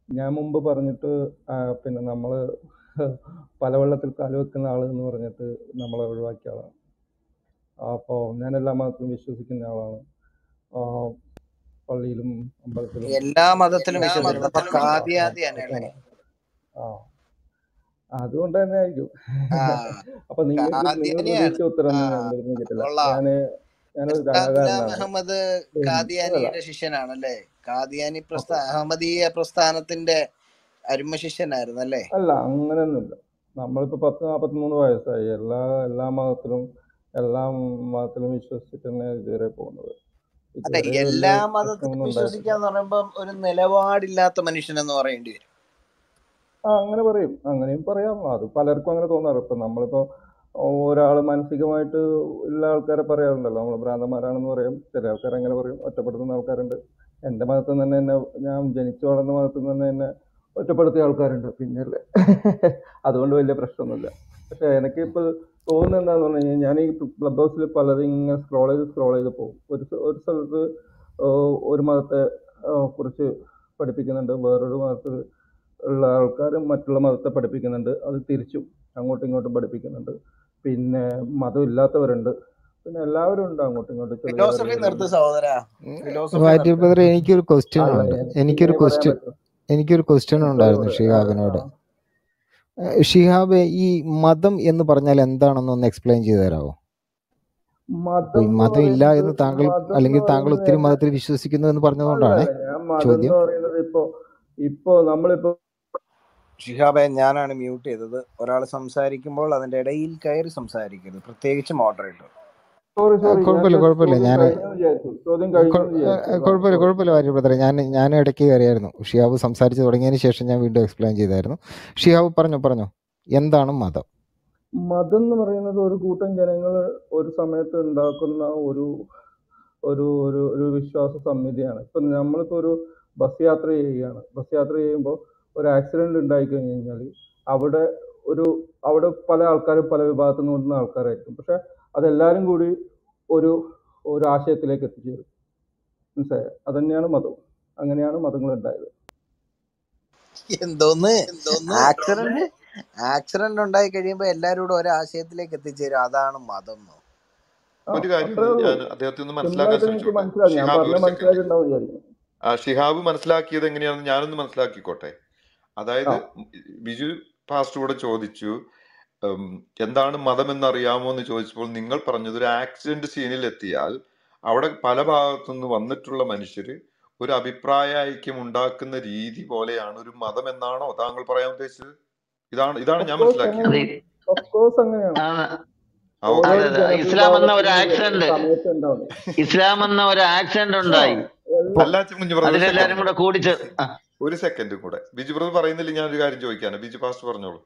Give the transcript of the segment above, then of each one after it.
ഞാൻ മുമ്പ് പറഞ്ഞിട്ട് ആ, പിന്നെ നമ്മള് പലവെള്ളത്തിൽ കാല് വെക്കുന്ന ആള് എന്ന് പറഞ്ഞിട്ട് നമ്മളെ ഒഴിവാക്കിയ ആളാണ് അപ്പോൾ ഞാൻ എല്ലാ മതത്തിലും വിശ്വസിക്കുന്ന ആളാണ് ആ, പള്ളിയിലും അമ്പലത്തിലും എല്ലാ മതത്തിലും വിശ്വസിക്കുന്നു അപ്പൊ കാദ്യാദിയാണല്ലേ ആ അതുകൊണ്ട് തന്നെ ആയിരിക്കും ആ അപ്പൊ നിങ്ങൾക്ക് നിങ്ങൾ കാദ്യാനിയാണ് പ്രതീക്ഷിച്ച ഉത്തരം ആ ഞാൻ വരുന്നില്ല കൊള്ളാം ഞാന് ഞാനൊരു മിർസ ഗുലാം കലാകാരനാണ് അഹമ്മദ് പിന്നെ അതല്ല കാദിയാനിയുടെ ശിഷ്യനാണല്ലേ കാദിയാനി അപ്പൊ പ്രസ്ഥാ അഹമ്മദീയ പ്രസ്ഥാനത്തിന്റെ അരുമ ശിഷ്യനായിരുന്നു അല്ലേ അല്ല അങ്ങനെയൊന്നുമില്ല നമ്മളിപ്പോ പത്ത് നാപ്പത്തി മൂന്ന് വയസ്സായി എല്ലാ എല്ലാ മതത്തിലും എല്ലാ മതത്തിലും വിശ്വസിച്ചിട്ട് തന്നെ ഇതുവരെ പോകുന്നത് അല്ല ഇതുവരെ വലിയ എല്ലാ മതത്തിലും പ്രശ്നമൊന്നും ഉണ്ടായിട്ടില്ല വിശ്വസിക്കാന്ന് പറയുമ്പം ഒരു നിലപാടില്ലാത്ത മനുഷ്യൻ എന്ന് പറയേണ്ടി വരും ആ അങ്ങനെ പറയും അങ്ങനെയും പറയാം അത് പലർക്കും അങ്ങനെ തോന്നാറ് ഇപ്പൊ നമ്മളിപ്പോ ഒരാൾ മാനസികമായിട്ട് ഉള്ള ആൾക്കാരെ പറയാറുണ്ടല്ലോ നമ്മൾ ഭ്രാന്തന്മാരാണെന്ന് പറയും ചില ആൾക്കാർ അങ്ങനെ പറയും ഒറ്റപ്പെടുത്തുന്ന ആൾക്കാരുണ്ട് എന്റെ മതത്തിൽ നിന്ന് തന്നെ എന്നെ ഞാൻ ജനിച്ചു വളർന്ന മതത്തിൽ നിന്ന് തന്നെ എന്നെ ഒറ്റപ്പെടുത്തിയ ആൾക്കാരുണ്ട് പിന്നെയല്ലേ അതുകൊണ്ട് വലിയ പ്രശ്നമൊന്നുമില്ല പക്ഷെ എനിക്ക് ഇപ്പൊ തോന്നുന്നത് എന്താന്ന് പറഞ്ഞു കഴിഞ്ഞാൽ ഞാൻ ഈ ക്ലബ് ഹൗസിൽ പലതും ഇങ്ങനെ സ്ക്രോൾ ചെയ്ത് സ്ക്രോൾ ചെയ്ത് പോകും ഒരു സ്ഥ- ഒരു സ്ഥലത്ത് ഏഹ് ഒരു മതത്തെ ഏഹ് കുറിച്ച് പഠിപ്പിക്കുന്നുണ്ട് വേറൊരു മതത്തിൽ ഉള്ള ആൾക്കാരും മറ്റുള്ള മതത്തെ പഠിപ്പിക്കുന്നുണ്ട് അത് തിരിച്ചും അങ്ങോട്ടും ഇങ്ങോട്ടും പഠിപ്പിക്കുന്നുണ്ട് പിന്നെ മതം ഇല്ലാത്തവരുണ്ട് പിന്നെ എല്ലാവരും ഉണ്ട് അങ്ങോട്ടും ഇങ്ങോട്ടും ചെറിയ ഫിലോസഫി ചെറിയ നിർത്ത് സഹോദര ഫിലോസഫി മാത്യു നിർത്ത് ബ്രദറെ എനിക്കൊരു ക്വസ്റ്റ്യൻ അല്ല ഉണ്ട് എനിക്ക് എനിക്കൊരു ഇങ്ങനെ പറയാൻ ക്വസ്റ്റ്യൻ പറ്റും എനിക്കൊരു ക്വസ്റ്റ്യൻ സോറി ഉണ്ടായിരുന്നു പറയാം ഷിഹാബിനോട് ആ ഏഹ് ഷിഹാബ് ഈ മതം എന്ന് പറഞ്ഞാൽ എന്താണെന്ന് ഒന്ന് എക്സ്പ്ലെയിൻ ചെയ്തു തരാമോ അപ്പൊ മതം ഈ എന്ന് മതം ഇല്ല പറയുന്നത് എന്ന് താങ്കൾ മതം എന്ന് അല്ലെങ്കിൽ താങ്കൾ പറയുന്നത് ഒത്തിരി എന്നെ മതത്തിൽ വിശ്വസിക്കുന്നു എന്ന് അല്ല പറഞ്ഞതുകൊണ്ടാണ് അല്ല ഞാൻ മതം ചോദ്യം എന്ന് പറയുന്നത് ഇപ്പൊ ഇപ്പൊ നമ്മളിപ്പോ ഷിഹാബെ ഞാനാണ് മ്യൂട്ട് ചെയ്തത് ഒരാൾ സംസാരിക്കുമ്പോൾ അതിന്റെ ഇടയിൽ കയറി സംസാരിക്കരുത് പ്രത്യേകിച്ച് മോഡറേറ്റർ സോറി ഏഹ് സോറി കുഴപ്പമില്ല ഞാൻ കുഴപ്പമില്ല ചോദ്യം ഞാൻ കഴിഞ്ഞെന്ന് വിചാരിച്ചു ചോദ്യം കഴിഞ്ഞെന്ന് വിചാരിച്ചു അതാണ് കുഴപ്പമില്ല സോറി കുഴപ്പമില്ല വാര്യ ബ്രദറെ ഞാൻ ഞാൻ ഇടയ്ക്ക് കയറിയായിരുന്നു ഷിഹാബ് സംസാരിച്ച് തുടങ്ങിയതിന് ശേഷം ഞാൻ വീണ്ടും എക്സ്പ്ലെയിൻ ചെയ്തായിരുന്നു ഷിഹാബ് പറഞ്ഞോ പറഞ്ഞോ എന്താണ് മതം മതം എന്ന് പറയുന്നത് ഒരു കൂട്ടം ജനങ്ങൾ ഒരു സമയത്ത് ഉണ്ടാക്കുന്ന ഒരു ഒരു ഒരു ഒരു വിശ്വാസ സംഹിതയാണ് ഇപ്പൊ നമ്മളിപ്പോ ഒരു ബസ് യാത്ര ചെയ്യുകയാണ് ബസ് യാത്ര ചെയ്യുമ്പോൾ ഒരു ആക്സിഡന്റ് ഉണ്ടായി കഴിഞ്ഞു കഴിഞ്ഞാൽ അവിടെ ഒരു അവിടെ പല ആൾക്കാരും പല വിഭാഗത്തിൽ നിന്ന് വരുന്ന ആൾക്കാരായിരിക്കും പക്ഷെ അതെല്ലാവരും കൂടി ഒരു ഒരു ആശയത്തിലേക്ക് എത്തിച്ചേരും മനസ്സിലായോ അതന്നെയാണ് മതം അങ്ങനെയാണ് മതങ്ങൾ ഉണ്ടായത് എന്തോന്ന് ആക്സിഡന്റ് ആക്സിഡന്റ് ഉണ്ടായി കഴിയുമ്പോ എല്ലാരും കൂടെ ഒരാശയത്തിലേക്ക് എത്തിച്ചേരും അതാണ് മതം എന്നോ ആ ഒരു കാര്യം അത്രേ ഉള്ളൂ ഞാൻ അദ്ദേഹത്തെ ഒന്ന് മനസ്സിലാക്കാൻ സിമ്പിളായിട്ട് നിങ്ങൾക്ക് ശ്രമിച്ചോട്ടെ മനസ്സിലാകും ഞാൻ ഷിഹാബ് പറഞ്ഞ ഒരു സെക്കൻഡ് മനസ്സിലായിട്ടുണ്ടാവും വിചാരിക്കും ആ ഷിഹാബ് മനസ്സിലാക്കിയത് എങ്ങനെയാണെന്ന് ഞാനൊന്ന് മനസ്സിലാക്കിക്കോട്ടെ അതായത് ആ ബിജു പാസ്റ്റർ കൂടെ ചോദിച്ചു ഉം, എന്താണ് മതം എന്നറിയാമോ എന്ന് ചോദിച്ചപ്പോൾ നിങ്ങൾ പറഞ്ഞത് ഒരു ആക്സിഡന്റ് സീനിൽ എത്തിയാൽ അവിടെ പല ഭാഗത്തുനിന്ന് വന്നിട്ടുള്ള മനുഷ്യര് ഒരു അഭിപ്രായ ഐക്യം ഉണ്ടാക്കുന്ന രീതി പോലെയാണ് ഒരു മതം എന്നാണോ താങ്കൾ പറയാൻ ഉദ്ദേശിച്ചത് ഇതാണ് ഇതാണ് ഓഫ് ഞാൻ കോഴ്സ് മനസ്സിലാക്കിയത് അത് അങ്ങനെയാണ് ഓഫ് കോഴ്സ് അങ്ങനെയാണ് ആണ് ആ ഓക്കെ അതെ ഓരോ അതെ ഇസ്ലാം എന്ന ഒരു ജനവിഭാഗത്തിന് ആക്സിഡന്റ് സമയത്ത് ഉണ്ടാവും ഇസ്ലാം എന്ന ഒരു ആക്സിഡന്റ് ആ ഉണ്ടായി എല്ലാ അല്ല കുഞ്ഞു ബ്രദർ ഒരു അതിലെല്ലാരും സെക്കൻഡ് കൂടെ കൂടിച്ച് ആ, ഒരു സെക്കൻഡ് കൂടെ ബിജു ബ്രദർ പറയുന്നില്ല ഞാനൊരു കാര്യം ചോദിക്കാണ് ബിജു പാസ്റ്റർ പറഞ്ഞോളൂ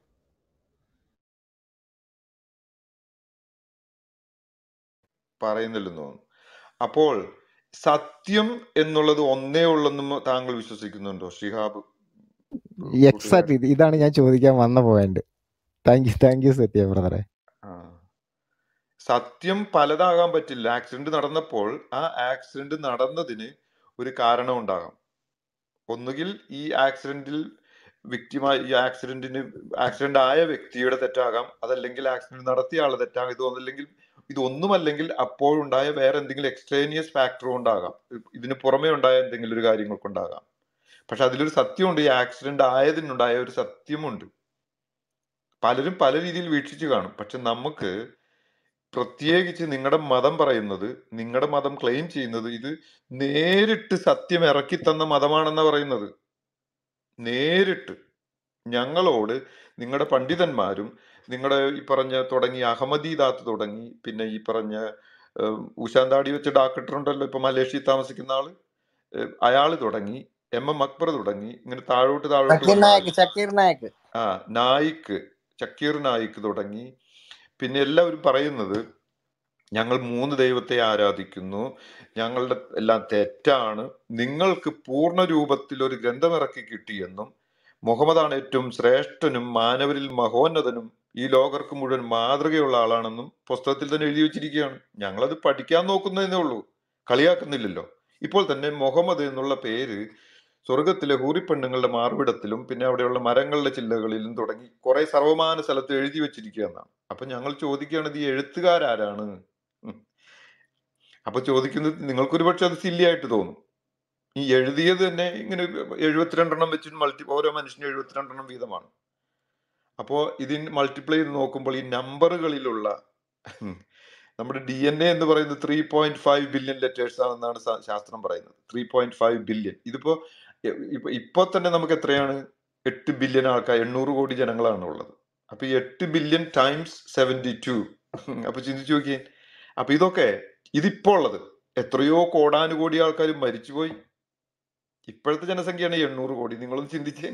പറയുന്നില്ലെന്ന് തോന്നുന്നു അപ്പോൾ സത്യം എന്നുള്ളത് ഒന്നേ ഉള്ളെന്നും താങ്കൾ വിശ്വസിക്കുന്നുണ്ടോ ഷിഹാബ് എക്സാക്ട് ഇത് ഇതാണ് ഞാൻ ചോദിക്കാൻ വന്ന point thank you thank you Satya ബ്രദറെ ആ. സത്യം പലതാകാൻ പറ്റില്ല ആക്സിഡന്റ് നടന്നപ്പോൾ ആ ആക്സിഡന്റ് നടന്നതിന് ഒരു കാരണം ഉണ്ടാകാം ഒന്നുകിൽ ഈ ആക്സിഡന്റിൽ വ്യക്തിമായി ഈ ആക്സിഡന്റിന് ആക്സിഡന്റ് ആയ വ്യക്തിയുടെ തെറ്റാകാം അതല്ലെങ്കിൽ ആക്സിഡന്റ് നടത്തിയ ആളുടെ തെറ്റാകാം ഇത് ഒന്നല്ലെങ്കിൽ ഇതൊന്നുമല്ലെങ്കിൽ അപ്പോഴുണ്ടായ വേറെ എന്തെങ്കിലും എക്സ്ട്രേനിയസ് ഫാക്ടറും ഉണ്ടാകാം ഇതിന് പുറമേ ഉണ്ടായ എന്തെങ്കിലും ഒരു കാര്യങ്ങൾ കൊണ്ടാകാം പക്ഷെ അതിലൊരു സത്യമുണ്ട് ഈ ആക്സിഡന്റ് ആയതിനുണ്ടായ ഒരു സത്യമുണ്ട് പലരും പല രീതിയിൽ വീക്ഷിച്ചു കാണും പക്ഷെ നമുക്ക് പ്രത്യേകിച്ച് നിങ്ങളുടെ മതം പറയുന്നത് നിങ്ങളുടെ മതം ക്ലെയിം ചെയ്യുന്നത് ഇത് നേരിട്ട് സത്യം ഇറക്കി തന്ന മതമാണെന്നാ പറയുന്നത് നേരിട്ട് ഞങ്ങളോട് നിങ്ങളുടെ പണ്ഡിതന്മാരും നിങ്ങളുടെ ഈ പറഞ്ഞ തുടങ്ങി അഹമ്മദീദാത്ത് തുടങ്ങി പിന്നെ ഈ പറഞ്ഞ ഏഹ്, ഉശാന്താടി വെച്ച് ഡാക്ടർ ഉണ്ടല്ലോ ഇപ്പൊ മലേഷ്യയിൽ താമസിക്കുന്ന ആള് ഏഹ്, അയാള് തുടങ്ങി എം എം അക്ബർ തുടങ്ങി ഇങ്ങനെ താഴോട്ട് താഴോട്ട് ഷക്കീർ വന്ന നായക് ആള് ഷക്കീർ നായക് ആ നായിക്ക് ചക്കീർ നായിക്ക് തുടങ്ങി പിന്നെ എല്ലാവരും പറയുന്നത് ഞങ്ങൾ മൂന്ന് ദൈവത്തെ ആരാധിക്കുന്നു ഞങ്ങളുടെ എല്ലാം തെറ്റാണ് നിങ്ങൾക്ക് പൂർണ്ണ രൂപത്തിൽ ഒരു ഗ്രന്ഥം ഇറക്കി കിട്ടിയെന്നും മുഹമ്മദാണ് ഏറ്റവും ശ്രേഷ്ഠനും മാനവരിൽ മഹോന്നതനും ഈ ലോകർക്ക് മുഴുവൻ മാതൃകയുള്ള ആളാണെന്നും പുസ്തകത്തിൽ തന്നെ എഴുതി വെച്ചിരിക്കുകയാണ് ഞങ്ങളത് പഠിക്കാൻ നോക്കുന്നതേ ഉള്ളൂ കളിയാക്കുന്നില്ലല്ലോ ഇപ്പോൾ തന്നെ മുഹമ്മദ് എന്നുള്ള പേര് സ്വർഗത്തിലെ ഹൂറിപ്പെണ്ണുങ്ങളുടെ മാർവിടത്തിലും പിന്നെ അവിടെയുള്ള മരങ്ങളുടെ ചില്ലകളിലും തുടങ്ങി കുറെ സർവമാന സ്ഥലത്ത് എഴുതി വെച്ചിരിക്കുക എന്നാണ് അപ്പൊ ഞങ്ങൾ ചോദിക്കുകയാണ് ഇത് ഈ എഴുത്തുകാരാരാണ് ഉം. അപ്പൊ ചോദിക്കുന്നത് നിങ്ങൾക്കൊരു പക്ഷെ അത് സില്ലിയായിട്ട് തോന്നും ഈ എഴുതിയത് തന്നെ ഇങ്ങനെ എഴുപത്തിരണ്ടെണ്ണം വെച്ച് മൾട്ടി ഓരോ മനുഷ്യനും എഴുപത്തിരണ്ടെണ്ണം വീതമാണ് അപ്പോൾ ഇതിന് മൾട്ടിപ്ലൈ ചെയ്ത് നോക്കുമ്പോൾ ഈ നമ്പറുകളിലുള്ള നമ്മുടെ ഡി എൻ എ എന്ന് പറയുന്നത് three point five billion letters ആണെന്നാണ് ശാ- ശാസ്ത്രം പറയുന്നത് ത്രീ പോയിന്റ് ഫൈവ് ബില്യൺ ഇതിപ്പോ ഇ- ഇപ്പൊ ഇപ്പൊ തന്നെ നമുക്ക് എത്രയാണ് എട്ട് ബില്യൺ ആൾക്കാർ എണ്ണൂറ് കോടി ജനങ്ങളാണ് ഉള്ളത് അപ്പൊ ഈ എട്ട് ബില്യൺ ടൈംസ് സെവന്റി ടു അപ്പൊ ചിന്തിച്ചു നോക്കിയേ അപ്പൊ ഇതൊക്കെ ഇതിപ്പോ ഉള്ളത് എത്രയോ കോടാനുകോടി ആൾക്കാർ മരിച്ചുപോയി ഇപ്പോഴത്തെ ജനസംഖ്യയാണ് എണ്ണൂറ് കോടി നിങ്ങളൊന്ന് ചിന്തിച്ചേ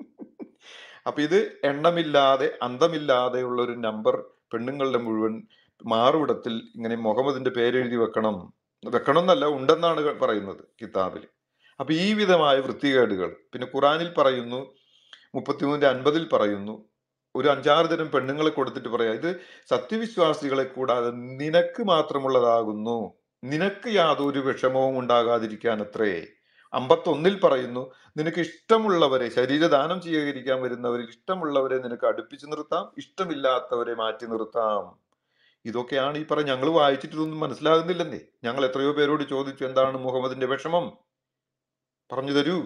അപ്പൊ ഇത് എണ്ണമില്ലാതെ അന്തമില്ലാതെയുള്ള ഒരു നമ്പർ പെണ്ണുങ്ങളുടെ മുഴുവൻ മാറുവിടത്തിൽ ഇങ്ങനെ മുഹമ്മദിന്റെ പേരെഴുതി വെക്കണം വെക്കണം എന്നല്ല ഉണ്ടെന്നാണ് പറയുന്നത് കിതാബിൽ അപ്പൊ ഈ വിധമായ വൃത്തികേടുകൾ പിന്നെ ഖുറാനിൽ പറയുന്നു മുപ്പത്തിമൂന്നിന്റെ അൻപതിൽ പറയുന്നു ഒരു അഞ്ചാറ് തരം പെണ്ണുങ്ങളെ കൊടുത്തിട്ട് പറയാ ഇത് സത്യവിശ്വാസികളെ കൂടാതെ നിനക്ക് മാത്രമുള്ളതാകുന്നു നിനക്ക് യാതൊരു വിഷമവും ഉണ്ടാകാതിരിക്കാൻ അത്രേ അമ്പത്തൊന്നിൽ പറയുന്നു നിനക്ക് ഇഷ്ടമുള്ളവരെ ശരീരദാനം സ്വീകരിക്കാൻ വരുന്നവരിൽ ഇഷ്ടമുള്ളവരെ നിനക്ക് അടുപ്പിച്ചു നിർത്താം ഇഷ്ടമില്ലാത്തവരെ മാറ്റി നിർത്താം ഇതൊക്കെയാണ് ഈ പറഞ്ഞ ഞങ്ങൾ വായിച്ചിട്ട് ഇതൊന്നും മനസ്സിലാകുന്നില്ലെന്നേ ഞങ്ങൾ എത്രയോ പേരോട് ചോദിച്ചു എന്താണ് മുഹമ്മദിന്റെ വിഷമം പറഞ്ഞു തരൂ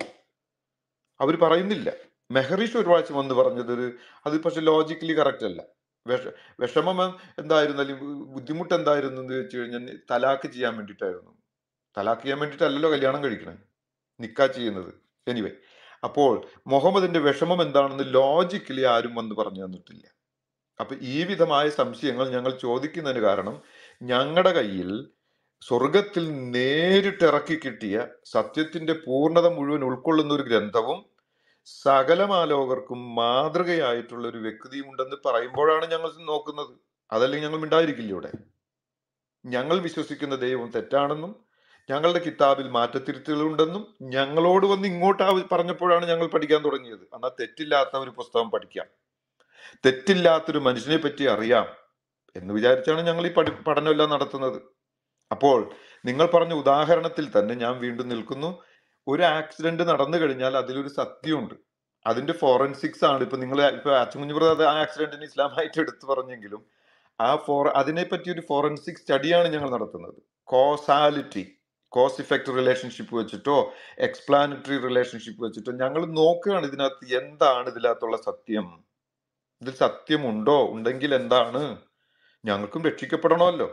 അവർ പറയുന്നില്ല മെഹറിഷ് ഒരു പ്രാവശ്യം വന്ന് പറഞ്ഞതൊരു അത് പക്ഷെ ലോജിക്കലി കറക്റ്റ് അല്ല വിഷ വിഷമം എന്തായിരുന്നു അല്ലെങ്കിൽ ബുദ്ധിമുട്ട് എന്തായിരുന്നു എന്ന് വെച്ച് കഴിഞ്ഞാൽ തലാക്ക് ചെയ്യാൻ വേണ്ടിയിട്ടായിരുന്നു തലാക്ക് ചെയ്യാൻ വേണ്ടിയിട്ടല്ലല്ലോ കല്യാണം കഴിക്കണേ നിക്കാ ചെയ്യുന്നത് എനിവേ അപ്പോൾ മുഹമ്മദിന്റെ വിഷമം എന്താണെന്ന് ലോജിക്കലി ആരും വന്ന് പറഞ്ഞു തന്നിട്ടില്ല അപ്പൊ ഈ വിധമായ സംശയങ്ങൾ ഞങ്ങൾ ചോദിക്കുന്നതിന് കാരണം ഞങ്ങളുടെ കയ്യിൽ സ്വർഗത്തിൽ നേരിട്ട് ഇറക്കി കിട്ടിയ സത്യത്തിന്റെ പൂർണ്ണത മുഴുവൻ ഉൾക്കൊള്ളുന്ന ഒരു ഗ്രന്ഥവും സകലമാലോകർക്കും മാതൃകയായിട്ടുള്ള ഒരു വ്യക്തിയും ഉണ്ടെന്ന് പറയുമ്പോഴാണ് ഞങ്ങൾ നോക്കുന്നത് അതല്ലെങ്കിൽ ഞങ്ങൾ മിണ്ടായിരിക്കില്ല ഇവിടെ ഞങ്ങൾ വിശ്വസിക്കുന്ന ദൈവം തെറ്റാണെന്നും ഞങ്ങളുടെ കിതാബിൽ മാറ്റത്തിരുത്തുകളുണ്ടെന്നും ഞങ്ങളോട് വന്ന് ഇങ്ങോട്ട് ആവ- പറഞ്ഞപ്പോഴാണ് ഞങ്ങൾ പഠിക്കാൻ തുടങ്ങിയത് എന്നാൽ തെറ്റില്ലാത്ത ഒരു പുസ്തകം പഠിക്കാം തെറ്റില്ലാത്തൊരു മനുഷ്യനെ പറ്റി അറിയാം എന്ന് വിചാരിച്ചാണ് ഞങ്ങൾ ഈ പഠി പഠനമെല്ലാം നടത്തുന്നത് അപ്പോൾ നിങ്ങൾ പറഞ്ഞ ഉദാഹരണത്തിൽ തന്നെ ഞാൻ വീണ്ടും നിൽക്കുന്നു ഒരു ആക്സിഡന്റ് നടന്നു കഴിഞ്ഞാൽ അതിലൊരു സത്യമുണ്ട് അതിന്റെ ഫോറൻസിക്സ് ആണ് ഇപ്പൊ നിങ്ങൾ ഇപ്പൊ അച്ചുകുഞ്ഞു ബ്രദർ ആ ആക്സിഡന്റിന് ഇസ്ലാമായിട്ട് എടുത്തു പറഞ്ഞെങ്കിലും ആ ഫോർ അതിനെ പറ്റി ഒരു ഫോറൻസിക് സ്റ്റഡിയാണ് ഞങ്ങൾ നടത്തുന്നത് കോസാലിറ്റി കോസ് ഇഫക്റ്റ് റിലേഷൻഷിപ്പ് വെച്ചിട്ടോ എക്സ്പ്ലാനറ്ററി റിലേഷൻഷിപ്പ് വെച്ചിട്ടോ ഞങ്ങൾ നോക്കുകയാണ് ഇതിനകത്ത് എന്താണ് ഇതിനകത്തുള്ള സത്യം ഇതിൽ സത്യമുണ്ടോ ഉണ്ടെങ്കിൽ എന്താണ് ഞങ്ങൾക്കും രക്ഷിക്കപ്പെടണമല്ലോ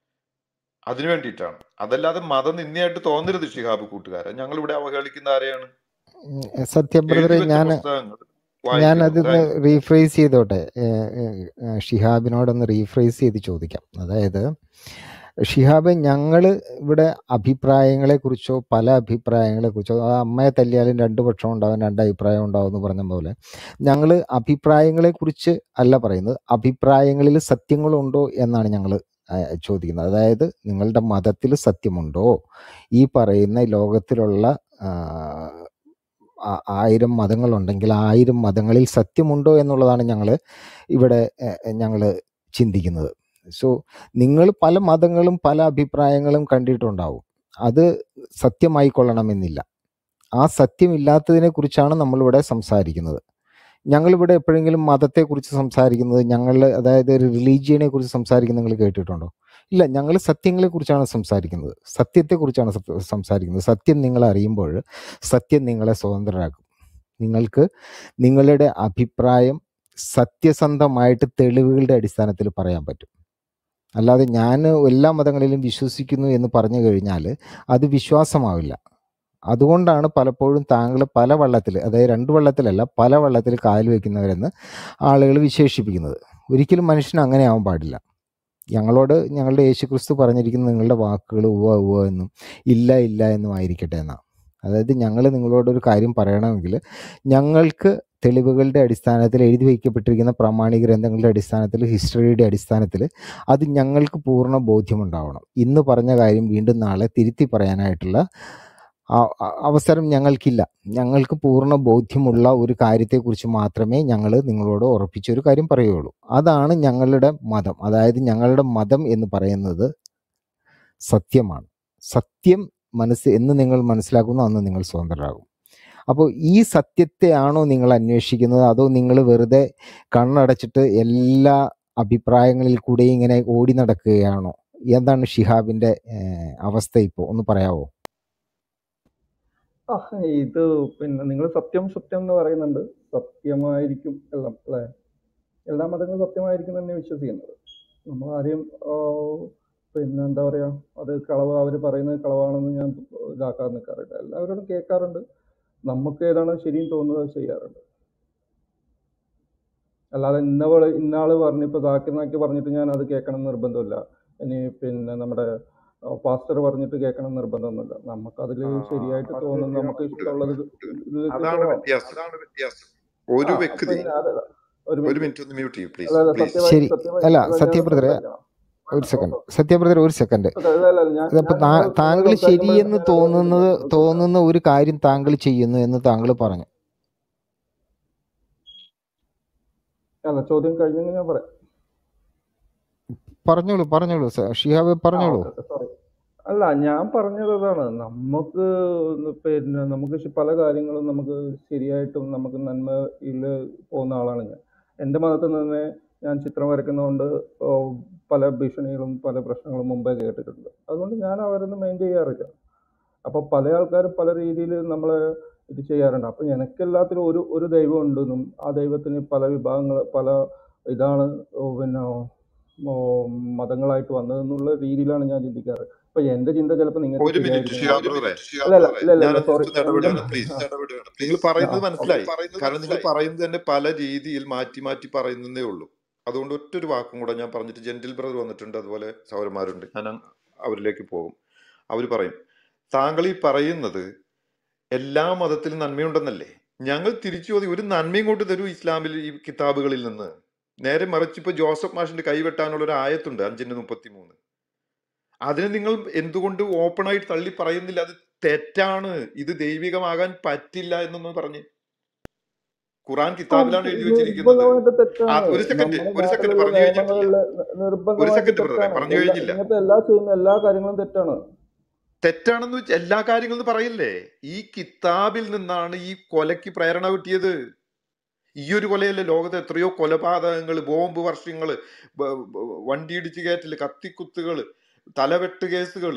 അതിനു വേണ്ടിയിട്ടാണ് അതല്ലാതെ മതനിന്ദയായിട്ട് തോന്നരുത് ഷിഹാബ് കൂട്ടുകാരെ ഞങ്ങൾ ഇവിടെ അവഹേളിക്കുന്ന ആരെയാണ് ഉം, സത്യം എഴുതി ബ്രദറെ വെച്ച ഞാൻ പുസ്തകങ്ങൾ ഞാൻ വായിക്കണം അതൊന്ന് താങ്ക് യു റീഫ്രേസ് ചെയ്തോട്ടെ ഏഹ്, ഏഹ്, ഷിഹാബിനോടൊന്ന് റീഫ്രേസ് ചെയ്ത് ചോദിക്കാം അതായത് ഷിഹാബ് ഞങ്ങൾ ഇവിടെ അഭിപ്രായങ്ങളെ കുറിച്ചോ പല അഭിപ്രായങ്ങളെ കുറിച്ചോ ആ അമ്മയെ തല്ലിയാലും രണ്ട് പക്ഷം ഉണ്ടാവും രണ്ട് അഭിപ്രായം ഉണ്ടാവും എന്ന് പറഞ്ഞ പോലെ ഞങ്ങൾ അഭിപ്രായങ്ങളെ കുറിച്ച് അല്ല പറയുന്നത് അഭിപ്രായങ്ങളിൽ സത്യങ്ങളുണ്ടോ എന്നാണ് ഞങ്ങൾ ചോദിക്കുന്നത് അതായത് നിങ്ങളുടെ മതത്തിൽ സത്യമുണ്ടോ ഈ പറയുന്ന ലോകത്തിലുള്ള ആ, ആ- ആയിരം മതങ്ങളുണ്ടെങ്കിൽ ആ ആയിരം മതങ്ങളിൽ സത്യമുണ്ടോ എന്നുള്ളതാണ് ഞങ്ങൾ ഇവിടെ ഞങ്ങൾ ചിന്തിക്കുന്നത് സോ നിങ്ങൾ പല മതങ്ങളും പല അഭിപ്രായങ്ങളും കണ്ടിട്ടുണ്ടാവും അത് സത്യമായിക്കൊള്ളണമെന്നില്ല ആ സത്യമില്ലാത്തതിനെ കുറിച്ചാണ് നമ്മളിവിടെ സംസാരിക്കുന്നത് ഞങ്ങളിവിടെ എപ്പോഴെങ്കിലും മതത്തെക്കുറിച്ച് സംസാരിക്കുന്നത് ഞങ്ങൾ അതായത് ഒരു റിലീജിയനെ കുറിച്ച് സംസാരിക്കുന്നത് നിങ്ങൾ കേട്ടിട്ടുണ്ടോ ഇല്ല ഞങ്ങൾ സത്യങ്ങളെക്കുറിച്ചാണ് സംസാരിക്കുന്നത് സത്യത്തെക്കുറിച്ചാണ് സത്യ- സംസാരിക്കുന്നത് സത്യം നിങ്ങൾ അറിയുമ്പോൾ സത്യം നിങ്ങളെ സ്വതന്ത്രരാക്കും നിങ്ങൾക്ക് നിങ്ങളുടെ അഭിപ്രായം സത്യസന്ധമായിട്ട് തെളിവുകളുടെ അടിസ്ഥാനത്തിൽ പറയാൻ പറ്റും അല്ലാതെ ഞാൻ എല്ലാ മതങ്ങളിലും വിശ്വസിക്കുന്നു എന്ന് പറഞ്ഞു കഴിഞ്ഞാൽ അത് വിശ്വാസമാവില്ല അതുകൊണ്ടാണ് പലപ്പോഴും താങ്കൾ പല വള്ളത്തിൽ അതായത് രണ്ട് വള്ളത്തിലല്ല പല വള്ളത്തിൽ കാൽ വയ്ക്കുന്നവരെന്ന് ആളുകൾ വിശേഷിപ്പിക്കുന്നത് ഒരിക്കലും മനുഷ്യൻ അങ്ങനെ ആവാൻ പാടില്ല ഞങ്ങളോട് ഞങ്ങളുടെ യേശുക്രിസ്തു പറഞ്ഞിരിക്കുന്ന നിങ്ങളുടെ വാക്കുകൾ ഉവ്വ ഉവ്വ എന്നും ഇല്ല ഇല്ല എന്നും ആയിരിക്കട്ടെ എന്നാണ് അതായത് ഞങ്ങൾ നിങ്ങളോട് ഒരു കാര്യം പറയണമെങ്കിൽ ഞങ്ങൾക്ക് തെളിവുകളുടെ അടിസ്ഥാനത്തിൽ എഴുതി വയ്ക്കപ്പെട്ടിരിക്കുന്ന പ്രാമാണിക ഗ്രന്ഥങ്ങളുടെ അടിസ്ഥാനത്തിൽ ഹിസ്റ്ററിയുടെ അടിസ്ഥാനത്തിൽ അത് ഞങ്ങൾക്ക് പൂർണ്ണ ബോധ്യമുണ്ടാവണം ഇന്ന് പറഞ്ഞ കാര്യം വീണ്ടും നാളെ തിരുത്തി പറയാനായിട്ടുള്ള ആ- ആ- അവസരം ഞങ്ങൾക്കില്ല ഞങ്ങൾക്ക് പൂർണ്ണ ബോധ്യമുള്ള ഒരു കാര്യത്തെക്കുറിച്ച് മാത്രമേ ഞങ്ങൾ നിങ്ങളോട് ഉറപ്പിച്ചൊരു കാര്യം പറയുകയുള്ളൂ അതാണ് ഞങ്ങളുടെ മതം അതായത് ഞങ്ങളുടെ മതം എന്ന് പറയുന്നത് സത്യമാണ് സത്യം മനസ്സ് എന്ന് നിങ്ങൾ മനസ്സിലാക്കുന്നു അന്ന് നിങ്ങൾ സ്വതന്ത്രരാകും അപ്പോൾ ഈ സത്യത്തെയാണോ നിങ്ങൾ അന്വേഷിക്കുന്നത് അതോ നിങ്ങൾ വെറുതെ കണ്ണടച്ചിട്ട് എല്ലാ അഭിപ്രായങ്ങളിൽ കൂടെയും ഇങ്ങനെ ഓടി നടക്കുകയാണോ എന്താണ് ഷിഹാബിന്റെ ഏഹ്, അവസ്ഥ ഇപ്പോൾ ഒന്ന് പറയാവോ ആ ഇത് പിന്നെ നിങ്ങൾ സത്യം സത്യം എന്ന് പറയുന്നുണ്ട് സത്യമായിരിക്കും എല്ലാം അല്ലേ എല്ലാ മതങ്ങളും സത്യമായിരിക്കും തന്നെ വിശ്വസിക്കുന്നത് നമ്മൾ ആരെയും ആ, പിന്നെ എന്താ പറയാ അത് കളവ് അവർ പറയുന്നത് കളവാണെന്ന് ഞാൻ ഇതാക്കാൻ നിൽക്കാറില്ല എല്ലാവരോടും കേൾക്കാറുണ്ട് നമുക്ക് ഏതാണ് ശരിയും തോന്നുന്നത് അത് ചെയ്യാറുണ്ട് അല്ലാതെ ഇന്നവള് ഇന്നാള് പറഞ്ഞു ഇപ്പൊ ദാക്കിർ നാക്കി പറഞ്ഞിട്ട് ഞാൻ അത് കേൾക്കണം എന്ന് നിർബന്ധമില്ല ഇനി പിന്നെ നമ്മുടെ പാസ്റ്റർ പറഞ്ഞിട്ട് കേൾക്കണം എന്ന് നിർബന്ധമൊന്നുമില്ല നമുക്കതിൽ ആ, ശരിയായിട്ട് അത് തോന്നുന്ന ശരിയാണ് നമുക്ക് കൂട്ടുകാരെ. ഇഷ്ടമുള്ളത് ഇതിലേക്ക് അതാണ് പോവാം വ്യത്യാസം അതാണ് വ്യത്യാസം ഒരു ആ വ്യക്തി പിന്നെ അത് ഒരു ഒരു മിനിറ്റ് മിനിറ്റ് ഒന്ന് മ്യൂട്ട് ചെയ്യൂ പ്ലീസ് അല്ല അല്ല പ്ലീസ് സത്യമായി ശരി സത്യമായി അല്ല അല്ല ഞാൻ സത്യ ബ്രദറെ സംസാരിക്കണം ഒരു സെക്കൻഡ് സത്യ ബ്രദർ ഒരു സെക്കൻഡ് അല്ല അല്ല അല്ല ഞാൻ ഇതിപ്പോ ഞാൻ താ- നിങ്ങൾ നിങ്ങൾ താങ്കൾ സംസാരിക്കുമ്പോഴാണ് ശരിയെന്ന് ഞാൻ ഇടപെടുന്നത് തോന്നുന്നത് ഒരു സെക്കൻഡ് തോന്നുന്ന ഒരു കാര്യം താങ്കൾ ചെയ്യുന്നു എന്ന് താങ്കൾ പറഞ്ഞു അല്ല ചോദ്യം കഴിഞ്ഞെങ്കിൽ ഞാൻ പറയാം പറഞ്ഞോളൂ പറഞ്ഞോളൂ സ- ഷിഹാബ് ആ പറഞ്ഞോളൂ ഓക്കെ സോറി അല്ല ഞാൻ പറഞ്ഞത് അതാണ് നമുക്ക് പിന്നെ നമുക്ക് ശ- പല കാര്യങ്ങളും നമുക്ക് ശരിയായിട്ടും നമുക്ക് നന്മയിൽ പോകുന്ന ആളാണ് ഞാൻ എൻ്റെ മതത്തിൽ തന്നെ ഞാൻ ചിത്രം വരയ്ക്കുന്നതുകൊണ്ട് ഓ, പല ഭീഷണികളും പല പ്രശ്നങ്ങളും മുമ്പേ കേട്ടിട്ടുണ്ട് അതുകൊണ്ട് ഞാൻ അവരൊന്നും മെയിൻ ചെയ്യാറില്ല അപ്പോൾ പല ആൾക്കാരും പല രീതിയിൽ നമ്മളെ ഇത് ചെയ്യാറുണ്ട് അപ്പോൾ എനിക്ക് എല്ലാത്തിലും ഒരു ഒരു ദൈവം ഉണ്ടെന്നും ആ ദൈവത്തിന് പല വിഭാഗങ്ങൾ പല ഇതാണ് ഓ, പിന്നെ ഓ, മതങ്ങളായിട്ട് വന്നതെന്നുള്ള രീതിയിലാണ് ഞാൻ ചിന്തിക്കാറ് അപ്പൊ എന്റെ ചിന്ത ചിലപ്പോൾ നിങ്ങൾക്ക് ഒരു മിനിറ്റ് ശരിയായിരിക്കും ഷിയാബ് ബ്രദറെ അല്ല അല്ല ഇല്ല ഇല്ല ഞാൻ ഇല്ല സോറി ജസ്റ്റ് ഒന്ന് ഇടപെടുകയാണ് പ്ലീസ് നിങ്ങൾ ആ പറയുന്നത് ഓക്കെ മനസ്സിലായി കാരണം നിങ്ങൾ പറയുന്നത് തന്നെ പല രീതിയിൽ മാറ്റി മാറ്റി പറയുന്നതേ ഉള്ളൂ അതുകൊണ്ട് ഒറ്റൊരു വാക്കും കൂടെ ഞാൻ പറഞ്ഞിട്ട് ജെന്റിൽ ബ്രദർ വന്നിട്ടുണ്ട് അതുപോലെ സൗരന്മാരുണ്ട് ഞാൻ അങ് അവരിലേക്ക് പോകും അവർ പറയും താങ്കൾ ഈ പറയുന്നത് എല്ലാ മതത്തിലും നന്മയുണ്ടെന്നല്ലേ ഞങ്ങൾ തിരിച്ചു ചോദി ഒരു നന്മയും കൊണ്ട് തരൂ ഇസ്ലാമിൽ ഈ കിതാബുകളിൽ നിന്ന് നേരെ മറിച്ച് ഇപ്പൊ ജോസഫ് മാഷിന്റെ കൈവെട്ടാനുള്ള ഒരു ആയത്തുണ്ട് അഞ്ചിന്റെ മുപ്പത്തി മൂന്ന് അതിനെ നിങ്ങൾ എന്തുകൊണ്ട് ഓപ്പൺ ആയിട്ട് തള്ളി പറയുന്നില്ല അത് തെറ്റാണ് ഇത് ദൈവികമാകാൻ പറ്റില്ല എന്നൊന്ന് പറഞ്ഞ് ഖുറാൻ ആ, കിതാബിലാണ് എഴുതി വെച്ചിരിക്കുന്നത് നിർബന്ധമായിട്ട് ആ, തെറ്റാണ് ഒരു സെക്കൻഡ് നമ്മുടെ ഒരു സെക്കൻഡ് നാട്ടിലുള്ള പറഞ്ഞു കഴിഞ്ഞിട്ടില്ല നിയമങ്ങളില് ഒരു നിർബന്ധമായിട്ട് സെക്കൻഡ് ബ്രദറെ തെറ്റാണ് പറഞ്ഞു എല്ലാ കഴിഞ്ഞില്ല ഇങ്ങനത്തെ എല്ലാ ചെയ്യുന്ന എല്ലാ കാര്യങ്ങളും തെറ്റാണ് തെറ്റാണെന്ന് വെച്ച് എല്ലാ കാര്യങ്ങളും പറയില്ലേ ഈ കിതാബിൽ നിന്നാണ് ഈ കൊലയ്ക്ക് പ്രേരണ കിട്ടിയത് ഈ ഒരു കൊലയല്ലേ ലോകത്ത് എത്രയോ കൊലപാതകങ്ങൾ ബോംബ് വർഷങ്ങൾ വണ്ടി ഇടിച്ച് കയറ്റല് കത്തിക്കുത്തുകൾ തലവെട്ട് കേസുകൾ